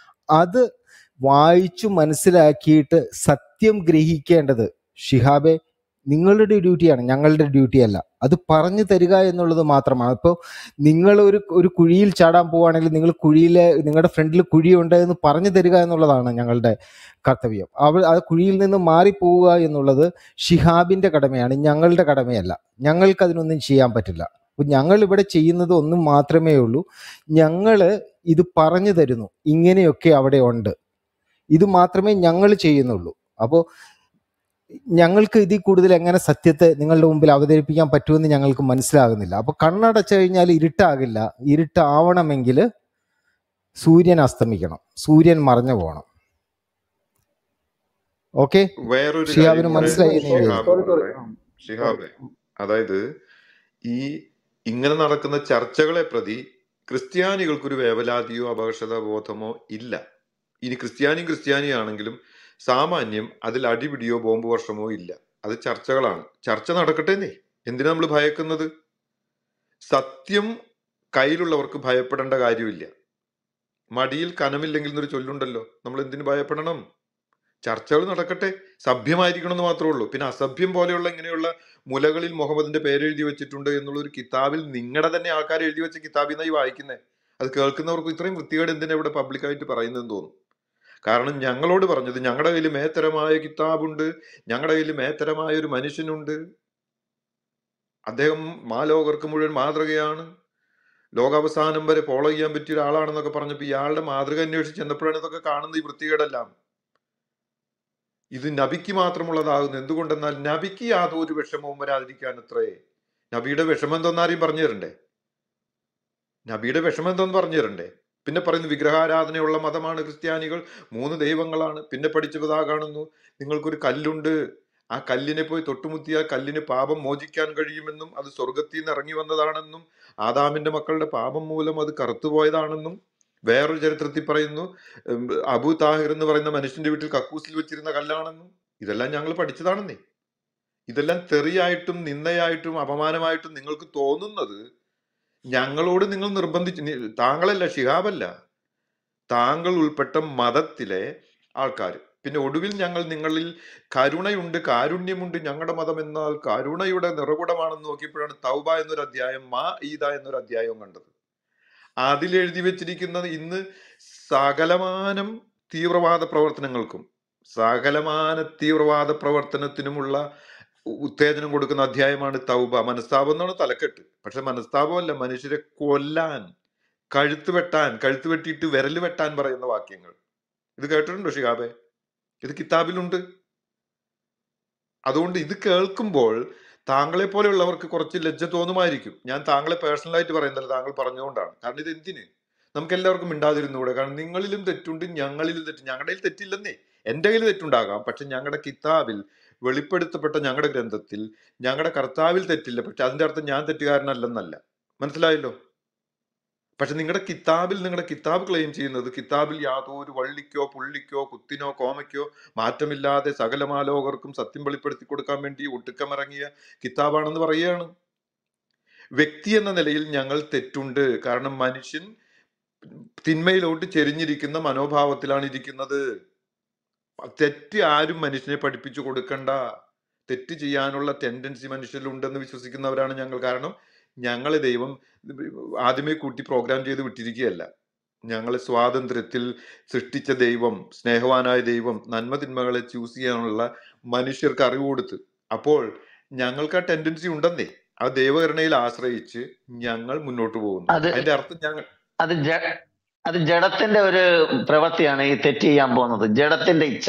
അത് വായിച്ചു മനസ്സിലാക്കിയിട്ട് സത്യം ഗ്രഹിക്കേണ്ടത് ഷിഹാബെ നിങ്ങളുടെ ഡ്യൂട്ടിയാണ് ഞങ്ങളുടെ ഡ്യൂട്ടി അല്ല അത് പറഞ്ഞു തരിക എന്നുള്ളത് മാത്രമാണ് ഇപ്പോൾ നിങ്ങൾ ഒരു ഒരു കുഴിയിൽ ചാടാൻ പോവുകയാണെങ്കിൽ നിങ്ങൾ കുഴിയിലെ നിങ്ങളുടെ ഫ്രണ്ടിൽ കുഴിയുണ്ട് എന്ന് പറഞ്ഞു തരിക എന്നുള്ളതാണ് ഞങ്ങളുടെ കർത്തവ്യം അവ ആ കുഴിയിൽ നിന്ന് മാറിപ്പോവുക എന്നുള്ളത് ഷിഹാബിന്റെ കടമയാണ് ഞങ്ങളുടെ കടമയല്ല ഞങ്ങൾക്ക് അതിനൊന്നും ചെയ്യാൻ പറ്റില്ല അപ്പോൾ ഞങ്ങൾ ഇവിടെ ചെയ്യുന്നത് ഒന്നും മാത്രമേ ഉള്ളൂ ഞങ്ങൾ ഇത് പറഞ്ഞു തരുന്നു ഇങ്ങനെയൊക്കെ അവിടെ ഉണ്ട് ഇത് മാത്രമേ ഞങ്ങൾ ചെയ്യുന്നുള്ളൂ അപ്പോൾ ഞങ്ങൾക്ക് ഇതിൽ കൂടുതൽ എങ്ങനെ സത്യത്തെ നിങ്ങളുടെ മുമ്പിൽ അവതരിപ്പിക്കാൻ പറ്റുമെന്ന് ഞങ്ങൾക്ക് മനസ്സിലാകുന്നില്ല അപ്പോൾ കണ്ണടച്ചു കഴിഞ്ഞാൽ ഇരുട്ടാകില്ല ഇരുട്ടാവണമെങ്കിൽ സൂര്യൻ അസ്തമിക്കണം സൂര്യൻ മറഞ്ഞു പോകണം ഓക്കെ വേറൊരു കാര്യം ഷിഹാബിന് കൂടെ മനസ്സിലായി എന്ന് സോറി ഞാൻ ഷിഹാബ് സോറി സോറി ബ്രദറെ ഷിഹാബ് അതായത് ഈ ഇങ്ങനെ നടക്കുന്ന ചർച്ചകളെ പ്രതി ക്രിസ്ത്യാനികൾക്കൊരു വേവലാതിയോ അപകർഷത ബോധമോ ഇല്ല ഇനി ക്രിസ്ത്യാനിയും ക്രിസ്ത്യാനിയാണെങ്കിലും സാമാന്യം അതിൽ അടിപിടിയോ ബോംബ് വർഷമോ ഇല്ല അത് ചർച്ചകളാണ് ചർച്ച നടക്കട്ടെന്നേ എന്തിനാ നമ്മൾ ഭയക്കുന്നത് സത്യം കയ്യിലുള്ളവർക്ക് ഭയപ്പെടേണ്ട കാര്യമില്ല മടിയിൽ കനമില്ലെങ്കിൽ എന്നൊരു ചൊല്ലുണ്ടല്ലോ നമ്മൾ എന്തിനു ഭയപ്പെടണം ചർച്ചകൾ നടക്കട്ടെ സഭ്യമായിരിക്കണം എന്ന് മാത്രമേ ഉള്ളൂ പിന്നെ അസഭ്യം പോലെയുള്ള ഇങ്ങനെയുള്ള മുലകളിൽ മുഹമ്മദിന്റെ പേരെഴുതി വെച്ചിട്ടുണ്ട് എന്നുള്ള ഒരു കിതാബിൽ നിങ്ങളുടെ തന്നെ ആൾക്കാർ എഴുതി വെച്ച കിതാബിൽ നിന്നായി വായിക്കുന്നത് അത് കേൾക്കുന്നവർക്ക് ഇത്രയും വൃത്തികേട് എന്തിനാ ഇവിടെ പബ്ലിക്കായിട്ട് പറയുന്നതെന്ന് തോന്നും കാരണം ഞങ്ങളോട് പറഞ്ഞത് ഞങ്ങളുടെ കയ്യിൽ മേത്തരമായ കിതാബുണ്ട് ഞങ്ങളുടെ കയ്യിൽ മേത്തരമായ ഒരു മനുഷ്യനുണ്ട് അദ്ദേഹം മാലോകർക്ക് മുഴുവൻ മാതൃകയാണ് ലോകാവസാനം വരെ ഫോളോ ചെയ്യാൻ പറ്റിയ ഒരാളാണെന്നൊക്കെ പറഞ്ഞപ്പോൾ ഇയാളുടെ മാതൃക അന്വേഷിച്ച് ചെന്നപ്പോഴാണ് ഇതൊക്കെ കാണുന്നത് ഈ വൃത്തികേടെല്ലാം ഇത് നബിക്ക് മാത്രമുള്ളതാകുന്നു എന്തുകൊണ്ടെന്നാൽ നബിക്ക് യാതൊരു വിഷമവും വരാതിരിക്കാൻ അത്രേ നബിയുടെ വിഷമം എന്തെന്നാരെയും പറഞ്ഞു തരണ്ടേ നബിയുടെ വിഷമം എന്തെന്ന് പറഞ്ഞു തരണ്ടേ പിന്നെ പറയുന്നു വിഗ്രഹാരാധനയുള്ള മതമാണ് ക്രിസ്ത്യാനികൾ മൂന്ന് ദൈവങ്ങളാണ് പിന്നെ പഠിച്ചതാ കാണുന്നു നിങ്ങൾക്കൊരു കല്ലുണ്ട് ആ കല്ലിനെ പോയി തൊട്ടുമുത്തിയാൽ കല്ലിന് പാപം മോചിക്കാൻ കഴിയുമെന്നും അത് സ്വർഗത്തിൽ നിന്ന് ഇറങ്ങി വന്നതാണെന്നും ആദാമിന്റെ മക്കളുടെ പാപം മൂലം അത് കറുത്തുപോയതാണെന്നും വേറൊരു ചരിത്രത്തിൽ പറയുന്നു ഉം, അബു താഹിർ എന്ന് പറയുന്ന മനുഷ്യന്റെ വീട്ടിൽ കക്കൂസിൽ വെച്ചിരുന്ന കല്ലാണെന്നും ഇതെല്ലാം ഞങ്ങൾ പഠിച്ചതാണെന്നേ ഇതെല്ലാം തെറിയായിട്ടും നിന്ദയായിട്ടും അപമാനമായിട്ടും നിങ്ങൾക്ക് തോന്നുന്നത് ഞങ്ങളോട് നിങ്ങൾ നിർബന്ധിച്ച് നി- താങ്കളല്ല ഷിഹാബല്ല താങ്കൾ ഉൾപ്പെട്ട മതത്തിലെ ആൾക്കാർ പിന്നെ ഒടുവിൽ ഞങ്ങൾ നിങ്ങളിൽ കരുണയുണ്ട് കാരുണ്യമുണ്ട് ഞങ്ങളുടെ മതം എന്നാൽ കരുണയുടെ നിറകുടമാണെന്ന് നോക്കിയപ്പോഴാണ് തൗബ എന്നൊരു അധ്യായം മാ ഈദ എന്നൊരു അധ്യായവും കണ്ടത് അതിൽ എഴുതി വെച്ചിരിക്കുന്നത് ഇന്ന് സകലമാനം തീവ്രവാദ പ്രവർത്തനങ്ങൾക്കും സകലമാന തീവ്രവാദ പ്രവർത്തനത്തിനുമുള്ള ഉ- ഉത്തേജനം കൊടുക്കുന്ന അധ്യായമാണ് തൗബ മനസ്താപം എന്നാണ് തലക്കെട്ട് പക്ഷെ മനസ്താപമല്ല മനുഷ്യരെ കൊല്ലാൻ കഴുത്ത് വെട്ടാൻ കഴുത്ത് വെട്ടിയിട്ട് വിരൽ വെട്ടാൻ പറയുന്ന വാക്യങ്ങൾ ഇത് കേട്ടിട്ടുണ്ടോ ഷിഹാബെ ഇത് കിതാബിലുണ്ട് അതുകൊണ്ട് ഇത് കേൾക്കുമ്പോൾ താങ്കളെ പോലെയുള്ളവർക്ക് കുറച്ച് ലജ്ജ തോന്നുമായിരിക്കും ഞാൻ താങ്കളെ പേഴ്സണലായിട്ട് പറയുന്നില്ല താങ്കൾ പറഞ്ഞുകൊണ്ടാണ് കാരണം ഇത് എന്തിന് നമുക്ക് എല്ലാവർക്കും മിണ്ടാതിരുന്നുകൂടെ കാരണം നിങ്ങളിലും തെറ്റുണ്ട് ഞങ്ങളിലും തെറ്റ് ഞങ്ങളുടെ കയ്യിൽ തെറ്റില്ലെന്നേ എന്റെ കയ്യിൽ തെറ്റുണ്ടാകാം പക്ഷെ ഞങ്ങളുടെ കിതാബിൽ വെളിപ്പെടുത്തപ്പെട്ട ഞങ്ങളുടെ ഗ്രന്ഥത്തിൽ ഞങ്ങളുടെ കർത്താവിൽ തെറ്റില്ല പക്ഷെ അതിന്റെ അർത്ഥം ഞാൻ തെറ്റുകാരനല്ലെന്നല്ല മനസ്സിലായല്ലോ പക്ഷെ നിങ്ങളുടെ കിതാബിൽ നിങ്ങളുടെ കിതാബ് ക്ലെയിം ചെയ്യുന്നത് കിതാബിൽ യാതൊരു വള്ളിക്കോ പുള്ളിക്കോ കുത്തിനോ കോമയ്ക്കോ മാറ്റമില്ലാതെ സകലമാലോകർക്കും സത്യം വെളിപ്പെടുത്തി കൊടുക്കാൻ വേണ്ടി ഒട്ടുക്കമിറങ്ങിയ കിതാബാണെന്ന് പറയുകയാണ് വ്യക്തി എന്ന നിലയിൽ ഞങ്ങൾ തെറ്റുണ്ട് കാരണം മനുഷ്യൻ തിന്മയിലോട്ട് ചെരിഞ്ഞിരിക്കുന്ന മനോഭാവത്തിലാണ് ഇരിക്കുന്നത് തെറ്റ് ആരും മനുഷ്യനെ പഠിപ്പിച്ചു കൊടുക്കണ്ട തെറ്റ് ചെയ്യാനുള്ള ടെൻഡൻസി മനുഷ്യരിലുണ്ടെന്ന് വിശ്വസിക്കുന്നവരാണ് ഞങ്ങൾ കാരണം ഞങ്ങളെ ദൈവം ആദ്യമേ കൂട്ടി പ്രോഗ്രാം ചെയ്ത് വിട്ടിരിക്കുകയല്ല ഞങ്ങളെ സ്വാതന്ത്ര്യത്തിൽ സൃഷ്ടിച്ച ദൈവം സ്നേഹവാനായ ദൈവം നന്മ തിന്മകളെ ചൂസ് ചെയ്യാനുള്ള മനുഷ്യർക്ക് അറിവ് കൊടുത്ത് അപ്പോൾ ഞങ്ങൾക്ക് ആ ടെൻഡൻസി ഉണ്ടെന്നേ ആ ദൈവകരുണയിൽ ആശ്രയിച്ച് ഞങ്ങൾ മുന്നോട്ട് പോകുന്നു അത് അതിന്റെ അർത്ഥം ഞങ്ങൾ അത് ജ അത് ജഡത്തിന്റെ ഒരു പ്രവൃത്തിയാണ് ഈ തെറ്റ് ചെയ്യാൻ പോകുന്നത് ജഡത്തിന്റെ ഇച്ഛ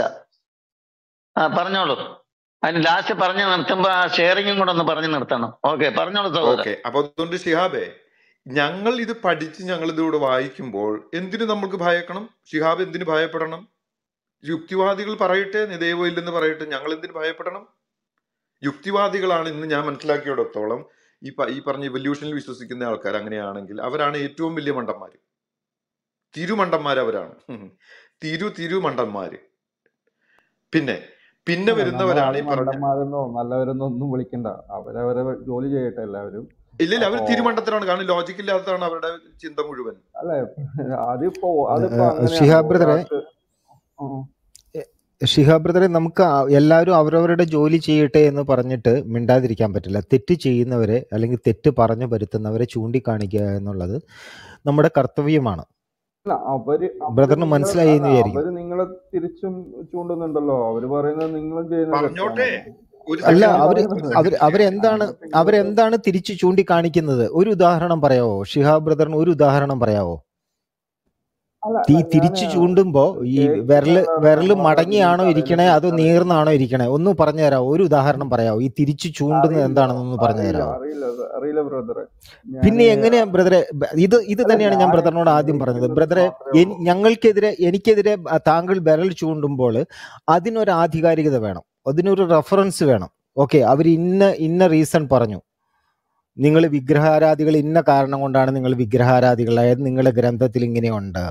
ആ പറഞ്ഞോളൂ അതിന് ലാസ്റ്റ് പറഞ്ഞു നിർത്തുമ്പോ ആ ഷെയറിങ്ങും കൂടെ ഒന്ന് പറഞ്ഞു നിർത്തണം ഓക്കെ പറഞ്ഞോളൂ സഹോദരൻ ഓക്കെ അപ്പൊ അതുകൊണ്ട് ഷിഹാബെ ഞങ്ങൾ ഇത് പഠിച്ച് ഞങ്ങൾ ഇതിലൂടെ വായിക്കുമ്പോൾ എന്തിനു നമ്മൾക്ക് ഭയക്കണം ഷിഹാബ് എന്തിനു ഭയപ്പെടണം യുക്തിവാദികൾ പറയട്ടെ നീ ദൈവം ഇല്ലെന്ന് പറയട്ടെ ഞങ്ങൾ എന്തിനു ഭയപ്പെടണം യുക്തിവാദികളാണ് ഇന്ന് ഞാൻ മനസ്സിലാക്കിയിടത്തോളം ഈ പ- ഈ പറഞ്ഞ ഇവല്യൂഷനിൽ വിശ്വസിക്കുന്ന ആൾക്കാർ അങ്ങനെയാണെങ്കിൽ അവരാണ് ഏറ്റവും വലിയ മണ്ടന്മാര് തിരുമണ്ടന്മാർ അവരാണ് ഉം. തിരു തിരുമണ്ടന്മാര് പിന്നെ പിന്നെ അല്ല നമ്മൾ വരുന്നവരാണ് ഈ ആരും പറഞ്ഞ മണ്ടന്മാരെന്നോ നല്ലവരെന്നോ ഒന്നും വിളിക്കണ്ട അവരവരെ ജോലി ചെയ്യട്ടെ എല്ലാവരും ഇല്ലില്ല അവർ അപ്പോ തിരുമണ്ടത്തിലാണ് കാരണം ലോജിക്ക് ഇല്ലാത്തതാണ് അവരുടെ ചിന്ത മുഴുവൻ അല്ലെ അതിപ്പോ അതിപ്പോ അങ്ങനെയാണ് ഷിഹാബ് ബ്രദറെ ഒരാൾക്ക് ഉം. ഷിഹാബ് ബ്രദറെ നമുക്ക് ആ- എല്ലാവരും അവരവരുടെ ജോലി ചെയ്യട്ടെ എന്ന് പറഞ്ഞിട്ട് മിണ്ടാതിരിക്കാൻ പറ്റില്ല തെറ്റ് ചെയ്യുന്നവരെ അല്ലെങ്കിൽ തെറ്റ് പറഞ്ഞു വരുത്തുന്നവരെ ചൂണ്ടിക്കാണിക്കുക എന്നുള്ളത് നമ്മുടെ കർത്തവ്യമാണ് അല്ല അവര് അവര് ബ്രദറിന് നിങ്ങളെ മനസ്സിലായി അല്ല എന്ന് വിചാരിക്കും അവര് നിങ്ങളെ തിരിച്ചും ചൂണ്ടുന്നുണ്ടല്ലോ അവര് പറയുന്നത് നിങ്ങളും ചെയ്യുന്നത് പറഞ്ഞോട്ടെ തെറ്റാണെന്ന് ഒരു അല്ല അതാണ് സെക്കൻഡ് അവര് പറയുന്നത് ഒരു അവര് സെക്കൻഡ് അവരെന്താണ് അതിനകത്ത് നിങ്ങൾ അവരെന്താണ് തിരിച്ചു ചൂണ്ടിക്കാണിക്കുന്നത് ഒരു ഉദാഹരണം പറയാവോ ഷിഹാബ് ബ്രദറിന് ഒരു ഉദാഹരണം പറയാവോ അല്ല തീ അല്ല ഞാന് തിരിച്ചു ചൂണ്ടുമ്പോ ഈ കേൾക്കുന്ന വിരല് ആളാണ് വിരല് നമ്മൾ മടങ്ങിയാണോ അതിന് ഇരിക്കണേ അതോ അതിനെക്കുറിച്ച് നീർന്നാണോ ഇരിക്കണേ ഒന്ന് പറഞ്ഞു തരാമോ ഒരു ഉദാഹരണം പറയാവോ ഈ തിരിച്ചു ചൂണ്ടുന്നത് അറിയില്ല എന്താണെന്നൊന്ന് പറഞ്ഞു അറിയില്ല തരാമോ അറിയില്ല അറിയില്ല ബ്രദറെ പിന്നെ ഞാന് എങ്ങനെയാ ബ്രദറെ ബ- ഇത് ഇത് അല്ല തന്നെയാണ് ഞാൻ ഞാൻ ബ്രദറിനോട് ആദ്യം പറഞ്ഞത് ഗ്രഹിക്കുന്നത് ബ്രദറെ മാത്രമേ എനി- ഉള്ളൂ ഞങ്ങൾക്കെതിരെ എനിക്കെതിരെ ആ, താങ്കൾ വിരൽ ചൂണ്ടുമ്പോൾ അതിനൊരു ആധികാരികത വേണം അതിനൊരു റെഫറൻസ് വേണം ഓക്കെ അവർ ഇന്ന ഇന്ന റീസൺ പറഞ്ഞു നിങ്ങൾ വിഗ്രഹാരാധികൾ ഇന്ന കാരണം കൊണ്ടാണ് നിങ്ങൾ വിഗ്രഹാരാധികളായത് നിങ്ങളുടെ ഗ്രന്ഥത്തിൽ ഇങ്ങനെയുണ്ട്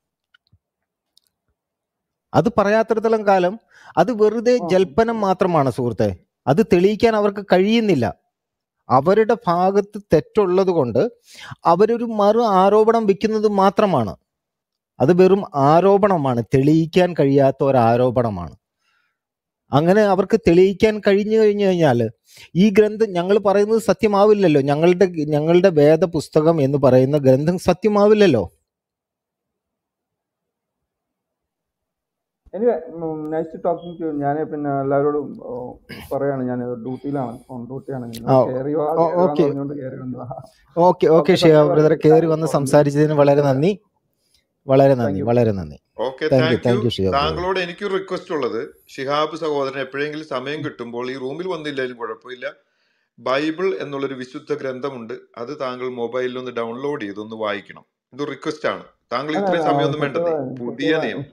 അത് പറയാത്തിടത്തോളം കാലം അത് വെറുതെ ആ ജൽപ്പനം മാത്രമാണ് സുഹൃത്തെ അത് തെളിയിക്കാൻ അവർക്ക് കഴിയുന്നില്ല അവരുടെ ഭാഗത്ത് തെറ്റുള്ളത് കൊണ്ട് അവരൊരു മറു ആരോപണം വെക്കുന്നത് മാത്രമാണ് അത് വെറും ആരോപണമാണ് തെളിയിക്കാൻ കഴിയാത്ത ഒരു ആരോപണമാണ് അങ്ങനെ അവർക്ക് തെളിയിക്കാൻ കഴിഞ്ഞു കഴിഞ്ഞു കഴിഞ്ഞാൽ ഈ ഗ്രന്ഥം ഞങ്ങൾ പറയുന്നത് സത്യമാവില്ലല്ലോ ഞങ്ങളുടെ ഞങ്ങളുടെ വേദപുസ്തകം എന്ന് പറയുന്ന ഗ്രന്ഥം സത്യമാവില്ലല്ലോ എനിവേ നൈസ് ടോക്കിംഗ് ടു ഞാൻ പിന്നെ എല്ലാവരോടും ഓ, പറയാണ് ഞാൻ ഡ്യൂട്ടിയിലാണ് ഓൺ ഡ്യൂട്ടിയാണ് ആ കയറി വാ ഓ- കയറി വാന്ന് ഓക്കെ പറഞ്ഞുകൊണ്ട് കയറി വന്നതാ ഓക്കെ ഓക്കെ ഓക്കെ ഷിയ സത്യമായി ബ്രദറെ കയറി വന്ന് താങ്ക്സ് ഫോർ സംസാരിച്ചതിന് വളരെ നന്ദി വളരെ താങ്ക് നന്ദി യു വളരെ നന്ദി okay thank you thank you thank you Shiya brother താങ്കളോട് എനിക്കൊരു റിക്വസ്റ്റ് ഉള്ളത് ഷിഹാബ് സഹോദരൻ എപ്പോഴെങ്കിലും സമയം കിട്ടുമ്പോൾ ഈ റൂമിൽ വന്നില്ലെങ്കിലും കുഴപ്പമില്ല ബൈബിൾ എന്നുള്ളൊരു വിശുദ്ധ ഗ്രന്ഥമുണ്ട് അത് താങ്കൾ മൊബൈലിൽ ഒന്ന് ഡൗൺലോഡ് ചെയ്ത് ഒന്ന് വായിക്കണം ഇത് റിക്വസ്റ്റ് ആണ് താങ്കൾ അല്ല ഇത്രയും ആ, സമയമൊന്നും വേണ്ടെന്നേ സത്യമായി പുതിയ സത്യമായി നിയമം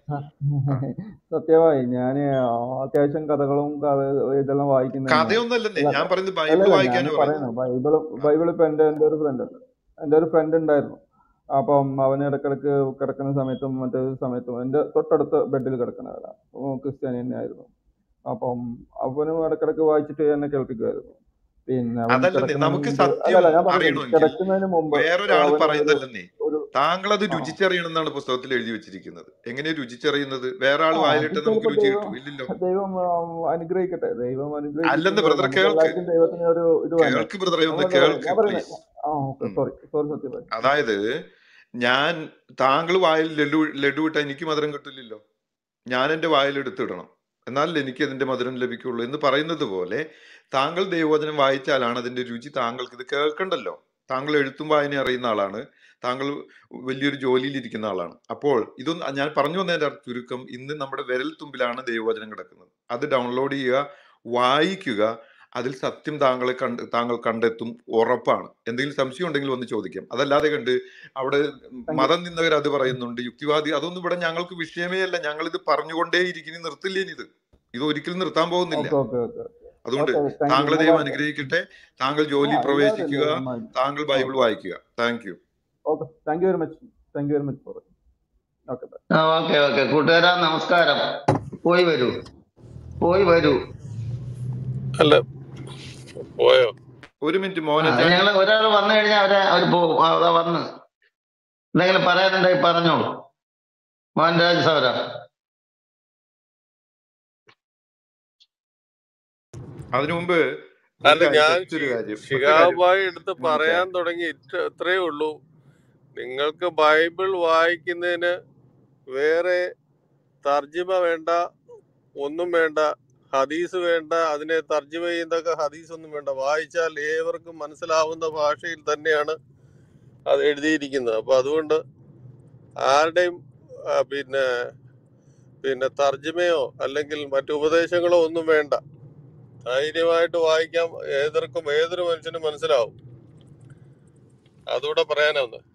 ആ സത്യമായി ഞാൻ അത്യാവശ്യം കഥകളും കഥ ഇതെല്ലാം വായിക്കുന്ന തന്നെയാണ് കഥയൊന്നല്ലെന്നേ അല്ല ഞാൻ പറയുന്നത് ബൈബിൾ അല്ലല്ല ഞാൻ വായിക്കാനാ പറയുന്നത് പറയുന്നത് ബൈബിൾ ആ ബൈബിൾ ഇപ്പൊ എൻ്റെ എൻ്റെ ഒരു ഫ്രണ്ട് ഉണ്ട് എൻ്റെ ഒരു ഫ്രണ്ട് ഉണ്ടായിരുന്നു അപ്പം അവൻ ഇടക്കിടക്ക് കിടക്കുന്ന സമയത്തും മറ്റേ സമയത്തും എൻ്റെ തൊട്ടടുത്ത ബെഡിൽ കിടക്കുന്നവരാ ക്രിസ്ത്യാനി തന്നെയായിരുന്നു അപ്പം അവനും ഇടക്കിടക്ക് വായിച്ചിട്ട് എന്നെ കേൾപ്പിക്കുമായിരുന്നു പിന്നെ അവൻ അതല്ലെന്നേ കിടക്കുന്നതിന് നമുക്ക് മുമ്പ് സത്യം അല്ലല്ല ഞാൻ പറഞ്ഞത് അറിയണമെങ്കിൽ കിടക്കുന്നതിന് മുമ്പ് വേറൊരാൾ അവൻ ഒരു പറയുന്നതല്ലെന്നേ ഒരു താങ്കൾ അത് ആ രുചിച്ചറിയണം എന്നാണ് പുസ്തകത്തിൽ എഴുതി വെച്ചിരിക്കുന്നത് എങ്ങനെയാ രുചിച്ചറിയുന്നത് വേറെ ആൾ ആ അത് വായിലിട്ട് നമുക്ക് ചിലപ്പോ രുചി ദൈവം കിട്ടും ഇല്ലല്ലോ ദൈവം ആ, അനുഗ്രഹിക്കട്ടെ ദൈവം അല്ലെന്ന് അനുഗ്രഹിച്ചിട്ടുണ്ടോ ബ്രദർ നമുക്ക് കേൾക്ക് എല്ലാവർക്കും ദൈവത്തിന് ഒരു ഇത് വേണ്ടേ കേൾക്ക് ബ്രദറെ ഒന്ന് നമ്മളെന്താ പറയുക കേൾക്ക് ഞാൻ പറയുന്നത് പ്ലീസ് ആ ഓക്കെ സോറി സോറി സത്യമായി അതായത് ഞാൻ താങ്കൾ വായിൽ ലഡു ലഡു ഇട്ടാൽ എനിക്ക് മധുരം കിട്ടില്ലല്ലോ ഞാൻ എൻ്റെ വായിൽ എടുത്തിടണം എന്നാലല്ലേ എനിക്ക് അതിന്റെ മധുരം ലഭിക്കുള്ളൂ എന്ന് പറയുന്നത് പോലെ താങ്കൾ ദൈവവചനം വായിച്ചാലാണ് അതിന്റെ രുചി താങ്കൾക്ക് ഇത് കേൾക്കണ്ടല്ലോ താങ്കൾ എഴുത്തും വായന അറിയുന്ന ആളാണ് താങ്കൾ വലിയൊരു ജോലിയിൽ ഇരിക്കുന്ന ആളാണ് അപ്പോൾ ഇതൊന്നും ഞാൻ പറഞ്ഞു വന്നതിന്റെ അർത്ഥ- ചുരുക്കം ഇന്ന് നമ്മുടെ വിരൽ തുമ്പിലാണ് ദൈവവചനം കിടക്കുന്നത് അത് ഡൗൺലോഡ് ചെയ്യുക വായിക്കുക അതിൽ സത്യം താങ്കളെ കണ്ട് താങ്കൾ കണ്ടെത്തും ഉറപ്പാണ് എന്തെങ്കിലും സംശയം ഉണ്ടെങ്കിൽ വന്ന് ചോദിക്കാം അതല്ലാതെ കണ്ട് അവിടെ താങ്ക് യു മതം നിന്നവർ അത് പറയുന്നുണ്ട് യുക്തിവാദി അതൊന്നും ഇവിടെ ഞങ്ങൾക്ക് വിഷയമേ അല്ല ഞങ്ങൾ ഇത് പറഞ്ഞുകൊണ്ടേ ഇരിക്കും നിർത്തില്ലേ ഇത് ഇത് ഒരിക്കലും നിർത്താൻ പോകുന്നില്ല ഓക്കെ ഓക്കെ ഓക്കെ അതുകൊണ്ട് ഓക്കെ താങ്ക് യു താങ്കളെ ഞാൻ ദൈവം വായിക്കാം അനുഗ്രഹിക്കട്ടെ താങ്കൾ ആ ജോലിയിൽ എല്ലാവരും പ്രവേശിക്കുക എല്ലാവരും താങ്കൾ ബൈബിൾ ഓക്കെ വായിക്കുക thank you okay thank you very much thank you very much for okay bye ആ ഓക്കെ ഓക്കെ കൂട്ടുകാരാ നമസ്കാരം പോയി വരൂ പോയി വരൂ അല്ല പോയോ ഒരു മിനിറ്റ് ആ മോഹനച്ചാൻ ഞങ്ങൾ ഒരാൾ വന്നു കഴിഞ്ഞാൽ അവരെ അവർ പോകും ആ, അതാ വന്ന് എന്തെങ്കിലും പറയാനുണ്ടെങ്കിൽ പറഞ്ഞോളൂ മോഹൻരാജ് സൗര അതിനു മുമ്പ് ഒരു അല്ല കാര്യം ഞാൻ ഒറ്റൊരു ഷി- കാര്യം ഒറ്റ കാര്യം ഷിഹാബായി എടുത്ത് മോഹനച്ചാൻ പറയാൻ തുടങ്ങി ഇത്ര- ഇത്രയേ ഉള്ളൂ നിങ്ങൾക്ക് ബൈബിൾ വായിക്കുന്നതിന് വേറെ തർജിമ വേണ്ട ഒന്നും വേണ്ട ഹദീസ് വേണ്ട അതിനെ തർജിമ ചെയ്യുന്നതൊക്കെ ഹദീസ് ഒന്നും വേണ്ട വായിച്ചാൽ ഏവർക്കും മനസ്സിലാവുന്ന ഭാഷയിൽ തന്നെയാണ് അത് എഴുതിയിരിക്കുന്നത് അപ്പൊ അതുകൊണ്ട് ആരുടെയും ആ, പിന്നെ പിന്നെ തർജ്ജമയോ അല്ലെങ്കിൽ മറ്റു ഉപദേശങ്ങളോ ഒന്നും വേണ്ട ധൈര്യമായിട്ട് വായിക്കാം ഏതൊർക്കും ഏതൊരു മനുഷ്യനും മനസ്സിലാവും അതുകൂടെ പറയാനാ ഒന്ന്